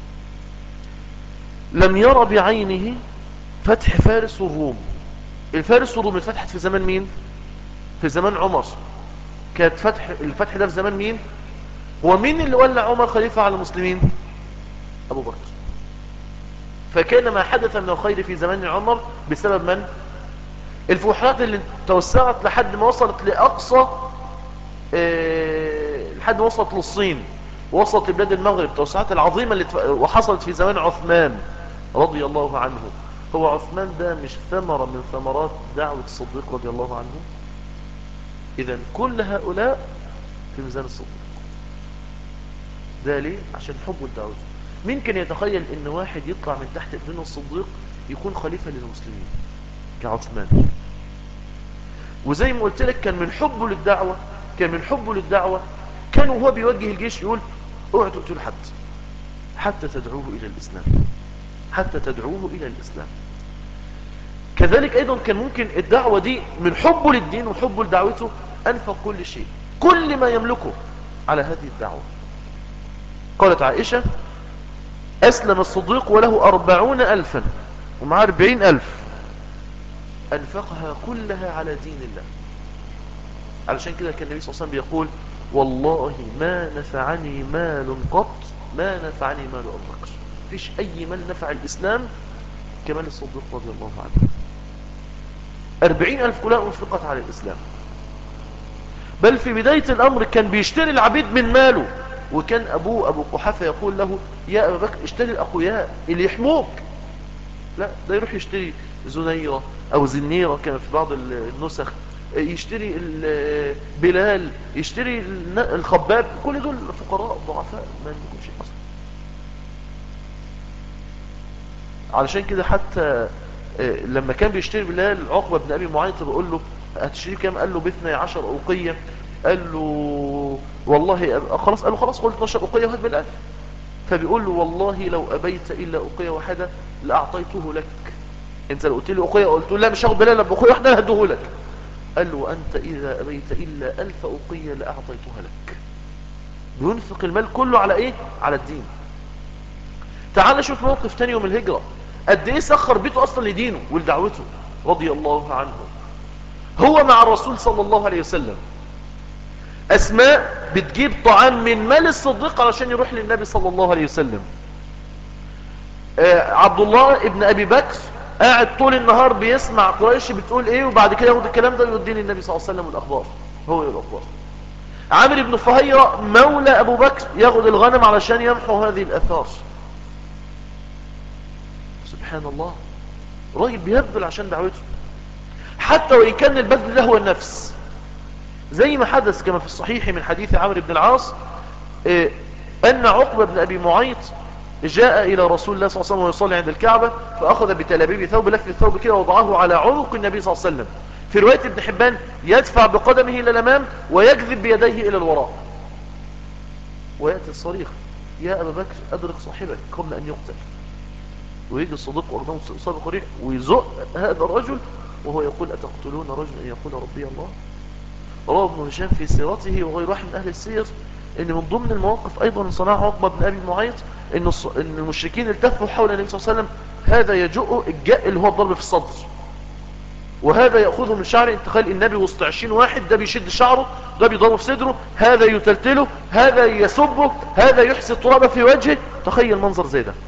لم يرى بعينه فتح فارس والروم الفارس والروم اتفتحت في زمان مين في زمان عمر كانت فتح الفتح ده في زمان مين هو مين اللي ولى عمر خليفة على المسلمين ابو بكر فكان ما حدث من الخير في زمان عمر بسبب من الفتوحات اللي توسعت لحد ما وصلت لأقصى اه لحد ما وصلت للصين وصلت لبلاد المغرب التوسعات العظيمة اللي وحصلت في زمان عثمان رضي الله عنه هو عثمان ده مش ثمرة من ثمرات دعوة الصديق رضي الله عنه إذا كل هؤلاء في ميزان الصديق ده ليه؟ عشان حبه لدعوته مين كان يتخيل ان واحد يطلع من تحت ابن الصديق يكون خليفة للمسلمين كعثمان وزي ما قلت لك كان من حبه للدعوة كان من حبه للدعوة كان وهو بيوجه الجيش يقول اوعوا تقتلوا حد حتى تدعوه الى الاسلام حتى تدعوه الى الاسلام كذلك ايضا كان ممكن الدعوة دي من حبه للدين وحبه لدعوته انفق كل شيء كل ما يملكه على هذه الدعوة قالت عائشة أسلم الصديق وله أربعون ألفا ومعه أربعين ألف أنفقها كلها على دين الله علشان كده كان النبي صلى الله عليه وسلم بيقول والله ما نفعني مال قط ما نفعني مال أبو بكر فيش أي مال نفع الإسلام كمال الصديق رضي الله عنه أربعين ألف كلها أنفقت على الإسلام بل في بداية الأمر كان بيشتري العبيد من ماله وكان أبوه أبو قحافة يقول له يا أبا بكر اشتري الأقوياء اللي يحموك لا ده يروح يشتري زنيرة أو زنيرة كما في بعض النسخ يشتري بلال يشتري الخباب كل دول فقراء ضعفاء ما يملكون شيء أصلا علشان كده حتى لما كان بيشتري بلال عقبة بن أبي معيط بيقول له هتشتري كام قال له باثنى عشر أوقية قال له والله خلاص قال له خلاص قلت 12 أوقية وهات بالألف فبيقول له والله لو أبيت إلا أوقية واحدة لأعطيته لك انت لو قلت لي أوقية قلت له لا مش هاخد بالله بأوقية واحدة هديه لك قال له وأنت إذا أبيت إلا ألف أوقية لأعطيتها لك بينفق المال كله على إيه على الدين تعال شوف موقف تاني يوم الهجرة قد إيه سخر بيته أصلا لدينه ولدعوته رضي الله عنه هو مع الرسول صلى الله عليه وسلم أسماء بتجيب طعام من مال الصديق علشان يروح للنبي صلى الله عليه وسلم آه عبد الله ابن أبي بكر قاعد طول النهار بيسمع قريش بتقول ايه وبعد كده ياخد الكلام ده ويوديه للنبي صلى الله عليه وسلم الأخبار هو الأخبار عامر بن فهيرة مولى أبو بكر ياخد الغنم علشان يمحو هذه الأثار سبحان الله راجل بيبذل عشان دعوته حتى وإن كان البذل ده هو النفس زي ما حدث كما في الصحيح من حديث عمرو بن العاص إيه أن عقبة بن أبي معيط جاء إلى رسول الله صلى الله عليه وسلم ويصلي عند الكعبة فأخذ بتلابيب ثوب لف الثوب كده وضعه على عنق النبي صلى الله عليه وسلم في رواية ابن حبان يدفع بقدمه إلى الأمام ويجذب بيديه إلى الوراء ويأتي الصريخ يا أبا بكر أدرك صاحبك قبل أن يقتل ويجي الصديق وأرضاه صادق ريح ويزق هذا الرجل وهو يقول أتقتلون رجل أن يقول ربي الله رواه ابن هشام في سيرته وغير واحد من أهل السير ان من ضمن المواقف ايضا صناع عقبة بن ابي معيط ان ان المشركين التفوا حول النبي صلى الله عليه وسلم هذا يجؤ الجاء اللي هو الضرب في الصدر وهذا يأخذه من شعره انت تخيل النبي وسط 20 واحد ده بيشد شعره ده بيضربه في صدره هذا يتلتله هذا يسبه هذا يحسي التراب في وجهه تخيل منظر زي ده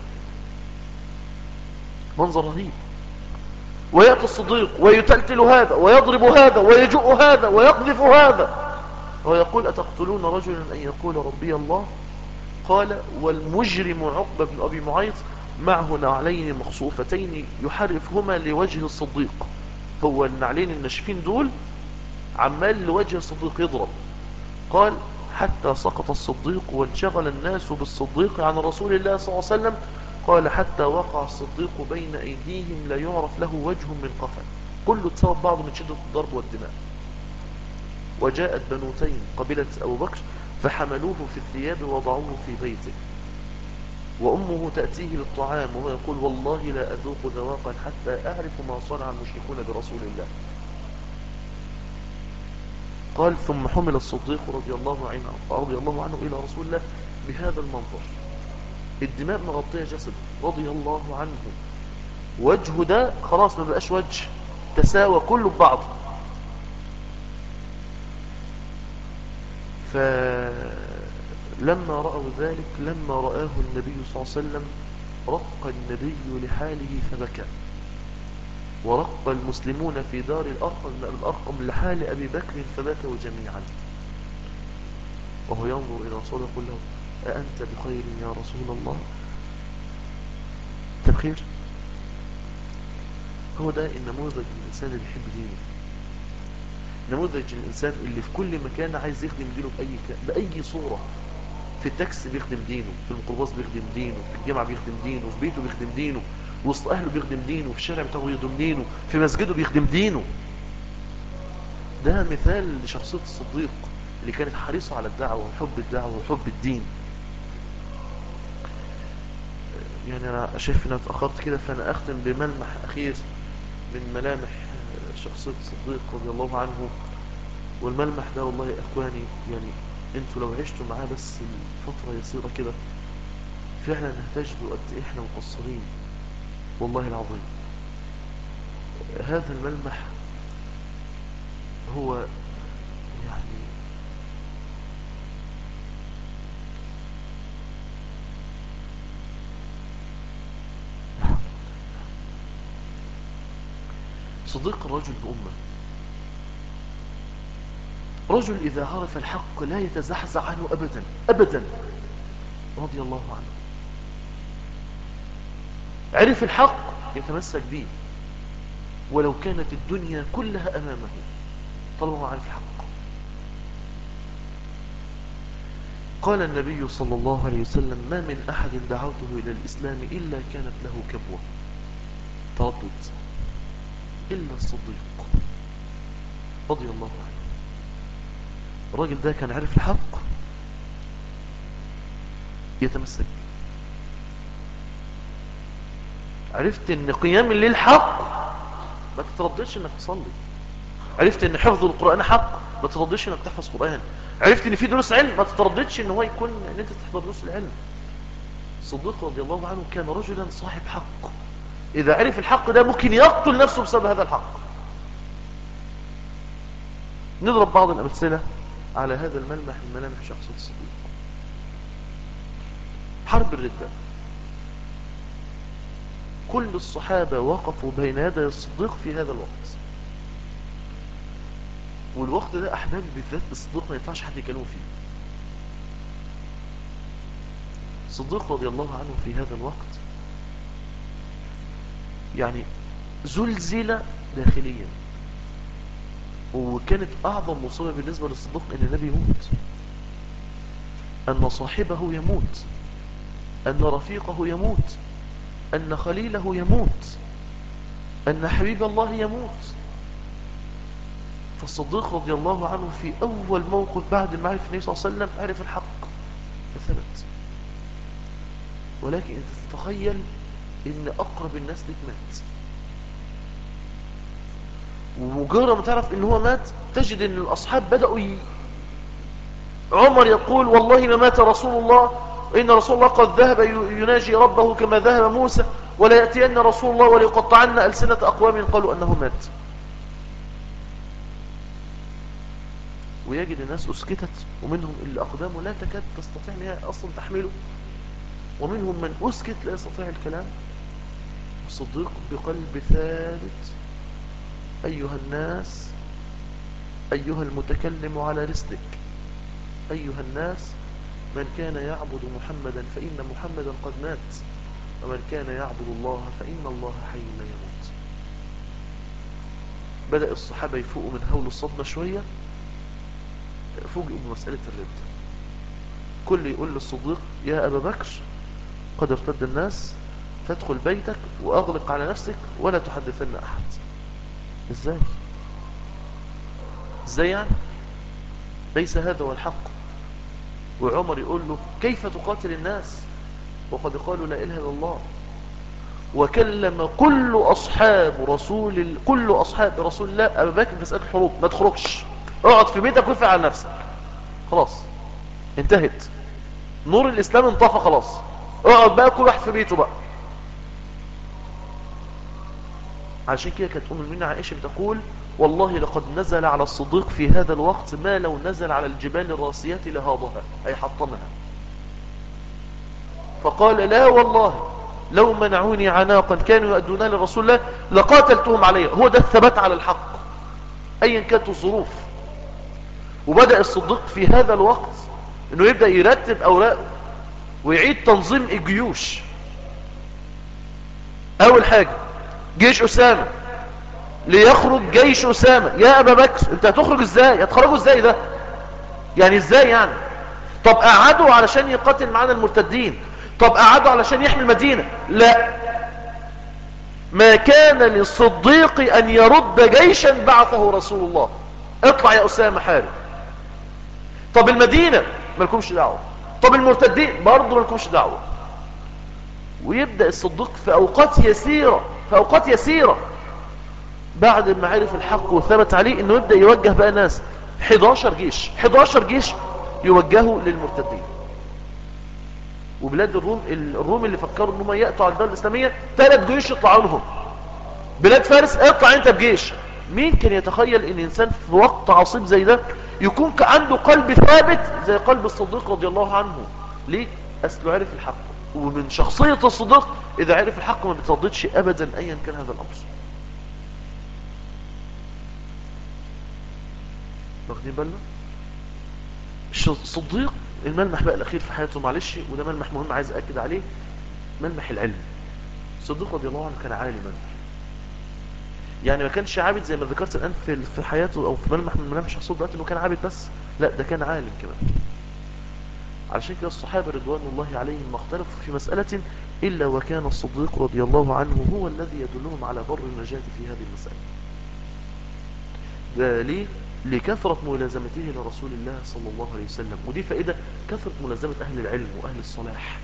منظر رهيب ويأتي الصديق ويتلتل هذا ويضرب هذا ويجؤ هذا ويقذف هذا ويقول أتقتلون رجلا أن يقول ربي الله قال والمجرم عقبة بن أبي معيط معه نعلين مخصوفتين يحرفهما لوجه الصديق هو النعلين الناشفين دول عمال لوجه الصديق يضرب قال حتى سقط الصديق وانشغل الناس بالصديق عن رسول الله صلى الله عليه وسلم قال حتى وقع الصديق بين أيديهم لا يعرف له وجه من قفا كله تسبب بعض من شدة الضرب والدماء وجاءت بنوتين قبيلة أبو بكر فحملوه في الثياب وضعوه في بيته وأمه تأتيه بالطعام وهو يقول والله لا أذوق ذواقا حتى أعرف ما صنع المشركون برسول الله قال ثم حمل الصديق رضي الله عنه رضي الله عنه إلى رسول الله بهذا المنظر الدماء مغطية جسد رضي الله عنه وجهه ده خلاص ما بقاش وجه تساوى كله ببعض فلما رأوا ذلك لما رآه النبي صلى الله عليه وسلم رق النبي لحاله فبكى ورق المسلمون في دار الأرقم, الأرقم لحال أبي بكر فبكوا جميعا وهو ينظر إلى رسول يقول له أأنت بخير يا رسول الله أنت بخير هو ده النموذج الإنسان اللي بيحب دينه نموذج الإنسان اللي في كل مكان عايز يخدم دينه بأي, ك... بأي صورة في التاكسي بيخدم دينه في الميكروباص بيخدم دينه في الجامعة بيخدم دينه في بيته بيخدم دينه وسط أهله بيخدم دينه في الشارع بتاعه بيخدم دينه في مسجده بيخدم دينه ده مثال لشخصية الصديق اللي كانت حريصة على الدعوة وحب الدعوة وحب الدين يعني أنا شايف إن أنا اتأخرت كده فأنا أختم بملمح أخير من ملامح شخصية الصديق رضي الله عنه والملمح ده والله يا أخواني يعني انتوا لو عشتوا معاه بس فترة يسيرة كده فعلا هتجدوا قد ايه احنا مقصرين والله العظيم هذا الملمح هو يعني صديق الرجل بأمه رجل إذا عرف الحق لا يتزحزح عنه أبدا أبدا رضي الله عنه عرف الحق يتمسك به ولو كانت الدنيا كلها أمامه طالما هو عارف الحق قال النبي صلى الله عليه وسلم ما من أحد دعوته إلى الإسلام إلا كانت له كبوة تردد إلا الصديق رضي الله عنه الراجل ده كان عارف الحق يتمسك عرفت ان قيام الليل حق ما تترددش انك تصلي عرفت ان حفظ القرآن حق ما تترددش انك تحفظ قرآن عرفت ان في دروس علم ما تترددش ان هو يكون ان انت تحضر دروس العلم الصديق رضي الله عنه كان رجلا صاحب حق اذا عرف الحق ده ممكن يقتل نفسه بسبب هذا الحق نضرب بعض الامثله على هذا الملمح من ملامح شخص الصديق حرب الردة كل الصحابة وقفوا بين يدي الصديق في هذا الوقت والوقت ده أحباب بالذات الصديق ما ينفعش حد يكلمه فيه الصديق رضي الله عنه في هذا الوقت يعني زلزل داخليا وكانت أعظم مصيبة بالنسبة للصديق أن النبي يموت أن صاحبه يموت أن رفيقه يموت أن خليله يموت أن حبيب الله يموت فالصديق رضي الله عنه في أول موقف بعد ما عرف النبي صلى الله عليه وسلم عرف الحق فثبت ولكن أنت تتخيل أن أقرب الناس لك مات ومجرد ما تعرف ان هو مات تجد ان الاصحاب بدأوا ي... عمر يقول والله ما مات رسول الله ان رسول الله قد ذهب يناجي ربه كما ذهب موسى ولا يأتين رسول الله وليقطعن ألسنة أقوام قالوا أنه مات ويجد الناس أسكتت ومنهم اللي أقدامه لا تكاد تستطيع أنها أصلا تحمله ومنهم من أسكت لا يستطيع الكلام الصديق بقلب ثابت أيها الناس أيها المتكلم على رسلك أيها الناس من كان يعبد محمدا فإن محمدا قد مات ومن كان يعبد الله فإن الله حي لا يموت بدأ الصحابة يفوقوا من هول الصدمة شوية فوجئوا بمسألة الرد كل يقول للصديق يا أبا بكر قد ارتد الناس فادخل بيتك وأغلق على نفسك ولا تحدثن أحد ازاي ازاي يعني ليس هذا هو الحق وعمر يقول له كيف تقاتل الناس وقد قالوا لا إله إلا الله وكلم كل أصحاب رسول ال... كل أصحاب رسول الله أبا بكر في مسألة الحروب ما تخرجش اقعد في بيتك وافع على نفسك خلاص انتهت نور الاسلام انطفى خلاص اقعد بقى كل واحد في بيته بقى عشان كده كانت ام المؤمنين عائشه بتقول والله لقد نزل على الصديق في هذا الوقت ما لو نزل على الجبال الراسيات لهاضها أي حطمها فقال لا والله لو منعوني عناقا كانوا يؤدونها لرسول الله لقاتلتهم عليه هو ده الثبات على الحق أيا كانت الظروف وبدأ الصديق في هذا الوقت انه يبدأ يرتب أوراقه ويعيد تنظيم الجيوش أول حاجة جيش أسامة ليخرج جيش أسامة يا أبا بكر انت هتخرج ازاي هتخرجوا ازاي ده يعني ازاي يعني طب قعدوا علشان يقاتل معانا المرتدين طب قعدوا علشان يحمي المدينة لا ما كان للصديق أن يرد جيشا بعثه رسول الله اطلع يا أسامة حارب طب المدينة مالكمش دعوة طب المرتدين برضه مالكمش دعوة ويبدأ الصديق في أوقات يسيرة في أوقات يسيرة بعد ما عرف الحق وثبت عليه انه يبدأ يوجه بقى ناس 11 جيش 11 جيش يوجهوا للمرتدين وبلاد الروم الروم اللي فكروا انهم يأتوا على الدولة الإسلامية ثلاث جيوش يطلعوا لهم بلاد فارس اطلع انت بجيش مين كان يتخيل ان انسان في وقت عصيب زي ده يكون عنده قلب ثابت زي قلب الصديق رضي الله عنه ليه اصله عرف الحق ومن شخصية الصديق اذا عرف الحق ما بترددش ابدا ايا كان هذا الامر واخدين بالنا الصديق الملمح بقى الاخير في حياته معلش وده ملمح مهم عايز اكد عليه ملمح العلم الصديق رضي الله عنه كان عالما يعني ما كانش عابد زي ما ذكرت الان في في حياته او في ملمح من ملامح شخصيته دلوقتي انه كان عابد بس لا ده كان عالم كمان علشان كده الصحابه رضوان الله عليهم ما اختلفوا في مساله الا وكان الصديق رضي الله عنه هو الذي يدلهم على بر النجاه في هذه المساله ده ليه لكثرة ملازمته لرسول الله صلى الله عليه وسلم ودي فائدة كثرة ملازمة أهل العلم وأهل الصلاح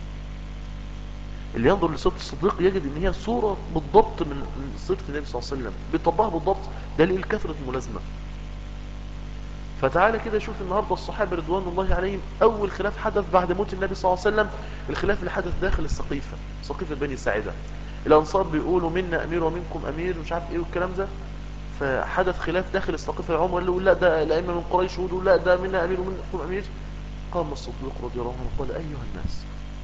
اللي ينظر لصورة الصديق يجد ان هي صورة بالضبط من صورة النبي صلى الله عليه وسلم بيطبقها بالضبط دليل كثرة الملازمة فتعالى كده شوف النهاردة الصحابة رضوان الله عليهم أول خلاف حدث بعد موت النبي صلى الله عليه وسلم الخلاف اللي حدث داخل السقيفة سقيفة بني ساعدة الأنصار بيقولوا منا أمير ومنكم أمير مش عارف إيه والكلام ده فحدث خلاف داخل السقيفة عمر قال له لا ده الأئمة من قريش ودوا لا ده منا أمير ومنكم أمير قام الصديق رضي الله عنه قال أيها الناس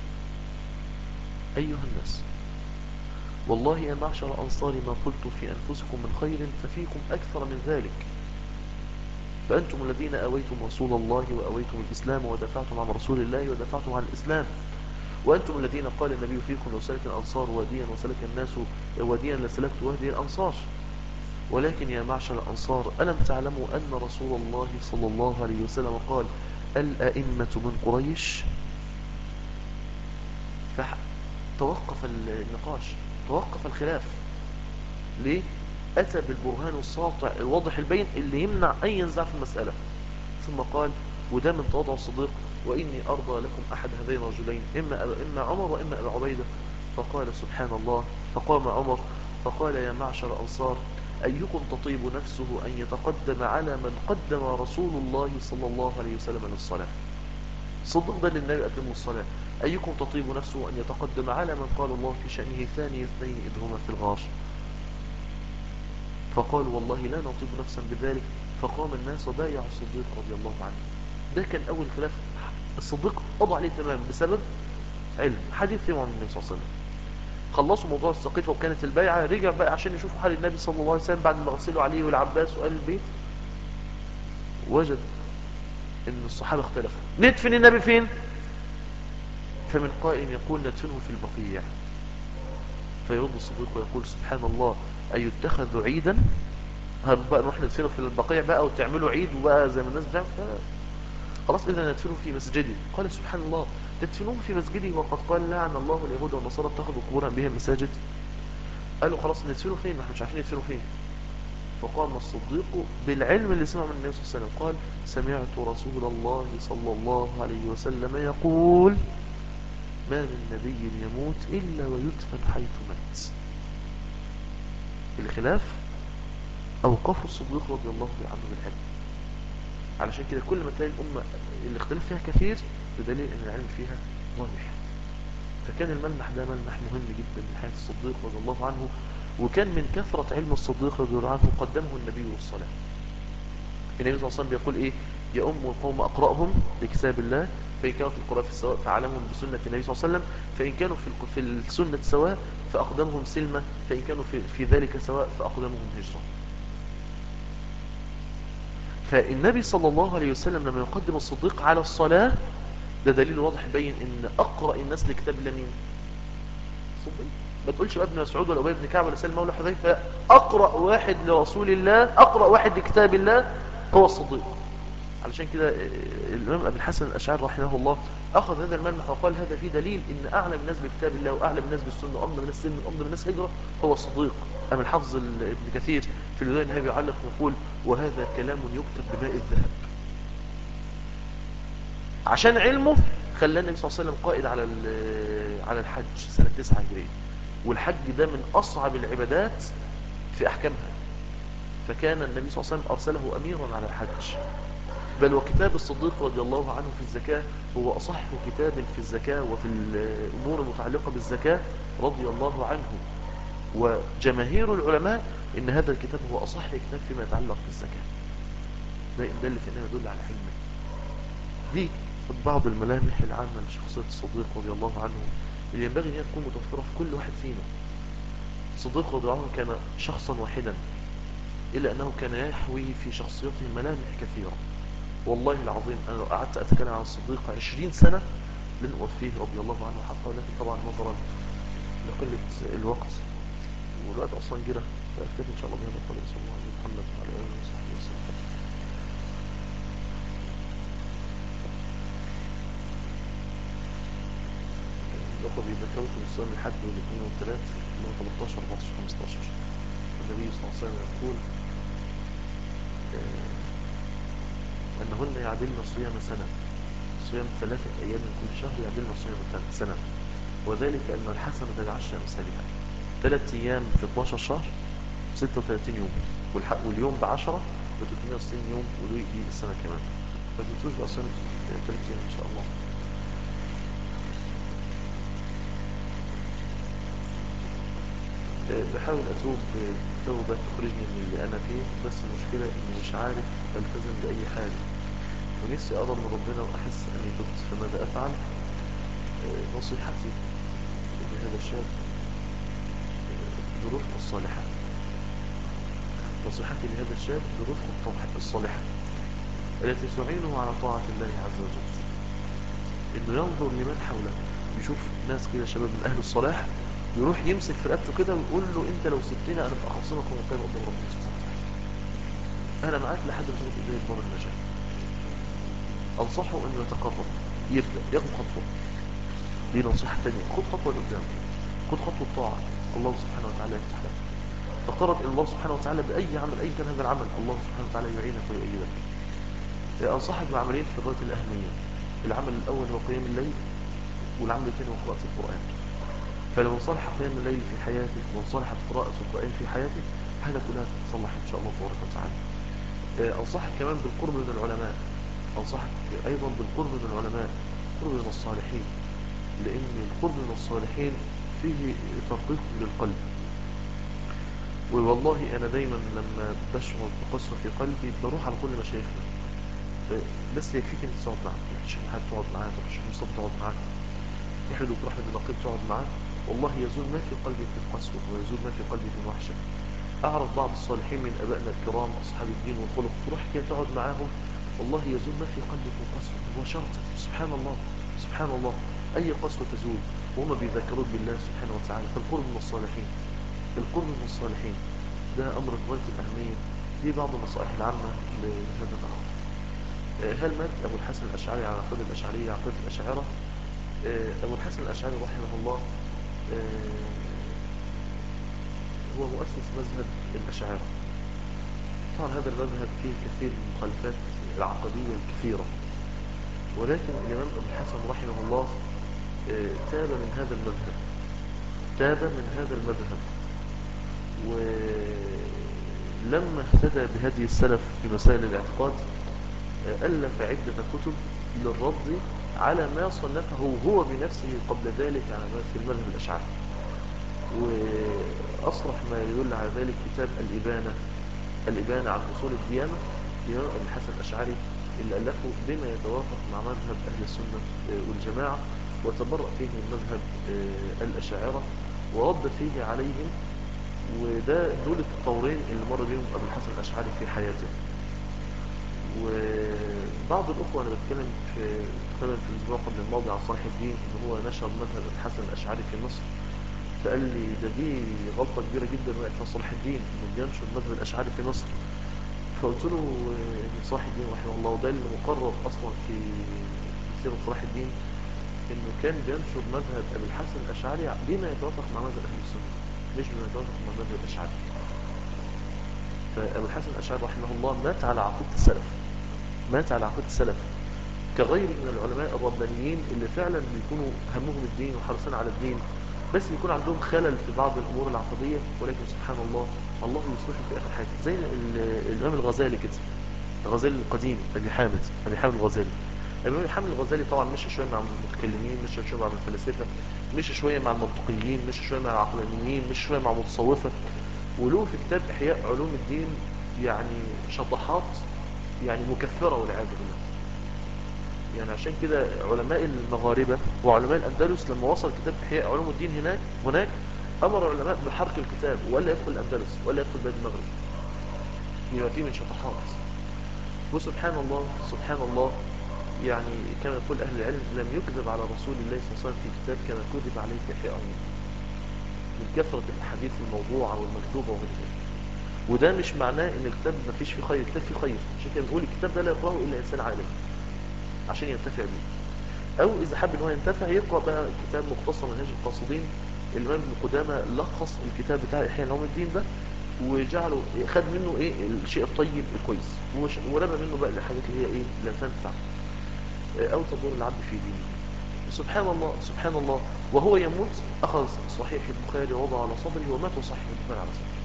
أيها الناس والله يا معشر أنصار ما قلت في أنفسكم من خير ففيكم أكثر من ذلك فأنتم الذين أويتم رسول الله وأويتم الإسلام ودفعتم عن رسول الله ودفعتم عن الإسلام وأنتم الذين قال النبي فيكم لو سلك الأنصار واديا وسلك الناس واديا لسلكت وهدي الأنصار ولكن يا معشر الأنصار ألم تعلموا أن رسول الله صلى الله عليه وسلم قال الأئمة من قريش فتوقف النقاش توقف الخلاف ليه أتى بالبرهان الساطع الواضح البين اللي يمنع أي ينزع في المسألة ثم قال وده من تواضع الصديق وإني أرضى لكم أحد هذين الرجلين إما, إما عمر وإما أبا عبيدة فقال سبحان الله فقام عمر فقال يا معشر أنصار أيكم تطيب نفسه أن يتقدم على من قدم رسول الله صلى الله عليه وسلم للصلاة صدق ده للنبي قدم الصلاة أيكم تطيب نفسه أن يتقدم على من قال الله في شأنه ثاني اثنين إذ هما في الغار فقالوا والله لا نطيب نفسا بذلك فقام الناس وبايعوا الصديق رضي الله عنه ده كان أول خلاف الصديق قضى عليه تمام بسبب علم حديث يوم عن النبي صلى الله عليه وسلم خلصوا موضوع السقيفة وكانت البيعة رجع بقى عشان يشوفوا حال النبي صلى الله عليه وسلم بعد ما غسلوا عليه والعباس وقال البيت وجد ان الصحابة اختلفوا ندفن النبي فين فمن قائل يقول ندفنه في البقيع فيرد الصديق ويقول سبحان الله أي اتخذوا عيدا بقى نروح ندفنه في البقيع بقى وتعملوا عيد وبقى زي ما الناس بتعمل خلاص إذا ندفنه في مسجدي قال سبحان الله تدفنوه في مسجدي وقد قال لعن الله اليهود والنصارى اتخذوا قبورا بها مساجد قالوا خلاص ندفنه فين ما احنا مش عارفين ندفنه فين فقام الصديق بالعلم اللي سمع من النبي صلى الله عليه وسلم قال سمعت رسول الله صلى الله عليه وسلم يقول ما من نبي يموت إلا ويدفن حيث مات الخلاف أوقفوا الصديق رضي الله عنه بالعلم علشان كده كل ما تلاقي الأمة الاختلاف فيها كثير بدليل أن العلم فيها واضح فكان الملمح ده ملمح مهم جدا من حياة الصديق رضي الله عنه وكان من كثرة علم الصديق رضي الله عنه قدمه النبي والصلاة النبي صلى الله عليه وسلم بيقول ايه يا أم القوم أقرأهم لكتاب الله فإن كانوا في القراءة في السواء فعلمهم بسنة النبي صلى الله عليه وسلم فإن كانوا في في السنة سواء فأقدمهم سلمة فإن كانوا في, في ذلك سواء فأقدمهم هجرة فالنبي صلى الله عليه وسلم لما يقدم الصديق على الصلاة ده دليل واضح يبين ان اقرأ الناس لكتاب الله مين صديق ما تقولش بقى ابن مسعود ولا ابي بن كعب ولا سلم مولى حذيفه اقرأ واحد لرسول الله اقرأ واحد لكتاب الله هو الصديق علشان كده الامام ابي الحسن الاشعري رحمه الله اخذ هذا الملمح وقال هذا فيه دليل ان اعلم الناس بكتاب الله واعلم الناس بالسنه وامضى الناس سلم وامضى الناس هجره هو الصديق اما الحافظ ابن كثير في البدايه النهايه بيعلق ويقول وهذا كلام يكتب بماء الذهب عشان علمه خلى النبي صلى الله عليه وسلم قائد على على الحج سنة 9 هجرية والحج ده من أصعب العبادات في أحكامها فكان النبي صلى الله عليه وسلم أرسله أميرا على الحج بل وكتاب الصديق رضي الله عنه في الزكاة هو أصح كتاب في الزكاة وفي الأمور المتعلقة بالزكاة رضي الله عنه وجماهير العلماء إن هذا الكتاب هو أصح كتاب فيما يتعلق بالزكاة ده إن دل في أنه يدل على علمه دي بعض الملامح العامة لشخصية الصديق رضي الله عنه اللي ينبغي أن تكون متوفرة في كل واحد فينا الصديق رضي الله عنه كان شخصا واحدا إلا أنه كان يحوي في شخصيته ملامح كثيرة والله العظيم أنا لو قعدت أتكلم عن الصديق عشرين سنة لن أوفيه رضي الله عنه حقا ولكن طبعا نظرا لقلة الوقت والوقت أصلا جرى فأكتب إن شاء الله بهذا القدر صلى الله عليه محمد وعلى آله وصحبه وسلم لقب يذكروا في الصيام الحد والاثنين والثلاث اللي هو 13 14 15 النبي صلى الله عليه وسلم يقول أنهن يعدلن صيام سنة صيام ثلاثة أيام من كل شهر يعدلن صيام سنة وذلك أن الحسنة بعشر أمثالها ثلاث أيام في 12 شهر 36 يوم واليوم ب 10 ب 360 يوم ودي السنة كمان فتنسوش بقى صيام ثلاث أيام إن شاء الله بحاول أتوب توبة تخرجني من اللي أنا فيه بس المشكلة إني مش عارف ألتزم بأي حاجة ونفسي أقرب من ربنا وأحس أني تبت فماذا أفعل نصيحتي لهذا الشاب ظروفه الصالحة نصيحتي لهذا الشاب ظروفه الصالحة التي تعينه على طاعة الله عز وجل إنه ينظر لمن حوله يشوف ناس كده شباب من أهل الصلاح يروح يمسك في رقبته كده ويقول له انت لو سبتني انا ابقى خاصمك ومقيم قدام ربنا سبحانه وتعالى انا معاك لحد ما تاخد ايديه بار النجاة انصحه انه يتقرب يبدا ياخد خطوه دي نصيحه ثانيه خد خطوه لقدام خد خطوه طاعه الله سبحانه وتعالى يفتح لك تقرب الى الله سبحانه وتعالى باي عمل اي كان هذا العمل الله سبحانه وتعالى يعينك ويؤيدك انصحك بعملين في غايه الاهميه العمل الاول هو قيام الليل والعمل الثاني هو قراءه القران فلو صلح قيام الليل في حياتك وصلحت قراءة القرآن في حياتك هذا كلها تصلح إن شاء الله تبارك وتعالى أنصحك كمان بالقرب من العلماء أنصحك أيضا بالقرب من العلماء قرب من الصالحين لأن القرب من الصالحين فيه ترقيق للقلب والله أنا دايما لما بشعر بقسوة في قلبي بروح على كل مشايخنا بس يكفيك أن تقعد معك تروح حد تقعد معاه تروح مصطفى تقعد معاه يحلو تروح من النقيب تقعد معاه والله يزول ما في قلبي في القسوة ويزول ما في قلبي في الوحشة أعرف بعض الصالحين من أبائنا الكرام أصحاب الدين والخلق تروح كده تقعد معاهم والله يزول ما في قلبي في القسوة مباشرة سبحان الله سبحان الله أي قسوة تزول وهم بيذكرون بالله سبحانه وتعالى فالقرب من الصالحين القرب من الصالحين ده أمر غاية الأهمية دي بعض النصائح العامة لهذا الأمر هل مات أبو الحسن الأشعري على عقيدة الأشعرية عقيدة الأشاعرة أبو الحسن الأشعري رحمه الله هو مؤسس مذهب الأشاعرة طبعا هذا المذهب فيه كثير من المخالفات العقدية الكثيرة ولكن الإمام أبو الحسن رحمه الله تاب من هذا المذهب تاب من هذا المذهب ولما اهتدى بهدي السلف في مسائل الاعتقاد آه، ألف عدة كتب للرد على ما صنفه هو بنفسه قبل ذلك على ما في المذهب الأشعري وأصرح ما يدل على ذلك كتاب الإبانة الإبانة عن أصول الديانة لإمام أبي الحسن الأشعري اللي ألفه بما يتوافق مع مذهب أهل السنة والجماعة وتبرأ فيه من مذهب آه، الأشاعرة ورد فيه عليهم وده دول التطورين اللي مر بيهم أبو الحسن الأشعري في حياته وبعض الأخوة أنا بتكلم في تقريبا في الأسبوع قبل الماضي عن صالح الدين إن هو نشر مذهب الحسن الأشعري في مصر فقال لي ده دي غلطة كبيرة جدا وقت في صلاح الدين إنه بينشر مذهب الأشعري في مصر فقلت له آه، إن صلاح الدين رحمه الله وده اللي مقرر أصلا في سيرة صلاح الدين إنه كان بينشر مذهب أبي الحسن الأشعري بما يتوافق مع مذهب أهل السنة مش بما يتوافق مع مذهب الأشعري فأبو الحسن الأشعري رحمه الله مات على عقيدة السلف مات على عقيدة السلف كغيره من العلماء الربانيين اللي فعلا بيكونوا همهم الدين وحريصين على الدين بس يكون عندهم خلل في بعض الأمور العقدية ولكن سبحان الله الله يصلحه في آخر حياته زي ال- الإمام الغزالي كده الغزالي القديم أبي حامد أبي حامد الغزالي الإمام حامد الغزالي طبعا مشى شوية مع المتكلمين مشى شوية مع الفلاسفة مشى شوية مع المنطقيين مشى شوية مع العقلانيين مشى شوية مع المتصوفة وله في كتاب إحياء علوم الدين يعني شطحات يعني مكفرة والعياذ بالله يعني عشان كده علماء المغاربة وعلماء الأندلس لما وصل كتاب إحياء علوم الدين هناك هناك أمر العلماء بحرق الكتاب ولا يدخل الأندلس ولا يدخل بلاد المغرب لما فيه من شطحات وسبحان الله سبحان الله يعني كما يقول أهل العلم لم يكذب على رسول الله صلى الله عليه وسلم في كتاب كما كذب عليه في إحياء علوم الدين من كثرة الأحاديث الموضوعة والمكتوبة وغير ذلك وده مش معناه ان الكتاب ما فيش فيه خير الكتاب فيه خير عشان كده بنقول الكتاب ده لا يقرأه إلا إنسان عالم عشان ينتفع به أو إذا حب ان هو ينتفع يقرأ بقى كتاب مختصر منهج القاصدين الإمام ابن قدامة لخص الكتاب بتاع إحياء علوم الدين ده وجعله خد منه إيه الشيء الطيب الكويس وش- ورمى منه بقى الحاجات اللي هي إيه لا تنفع أو تضر العبد في دينه سبحان الله سبحان الله وهو يموت أخذ صحيح البخاري ووضع على صدره ومات صحيح البخاري على صدره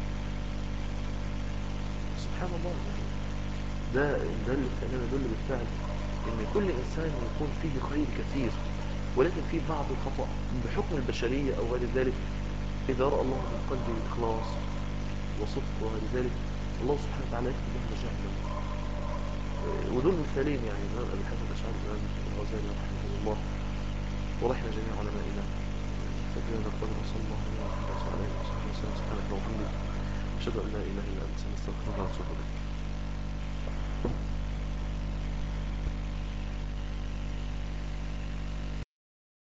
سبحان الله ده ده اللي خلينا يدل بالفعل ان كل انسان يكون فيه خير كثير ولكن فيه بعض الخطأ بحكم البشرية او غير ذلك اذا رأى الله من قلبه اخلاص وصدق وغير ذلك الله سبحانه وتعالى يكتب له نجاح له آه، ودول مثالين يعني الامام ابي حاتم الاشعري الامام الغزالي رحمه الله ورحنا جميع علمائنا فكنا نقول صلى الله عليه وسلم وصحبه وسلم سبحانك اللهم وبحمدك اشهد ان لا اله الا انت نستغفرك ونتوب اليك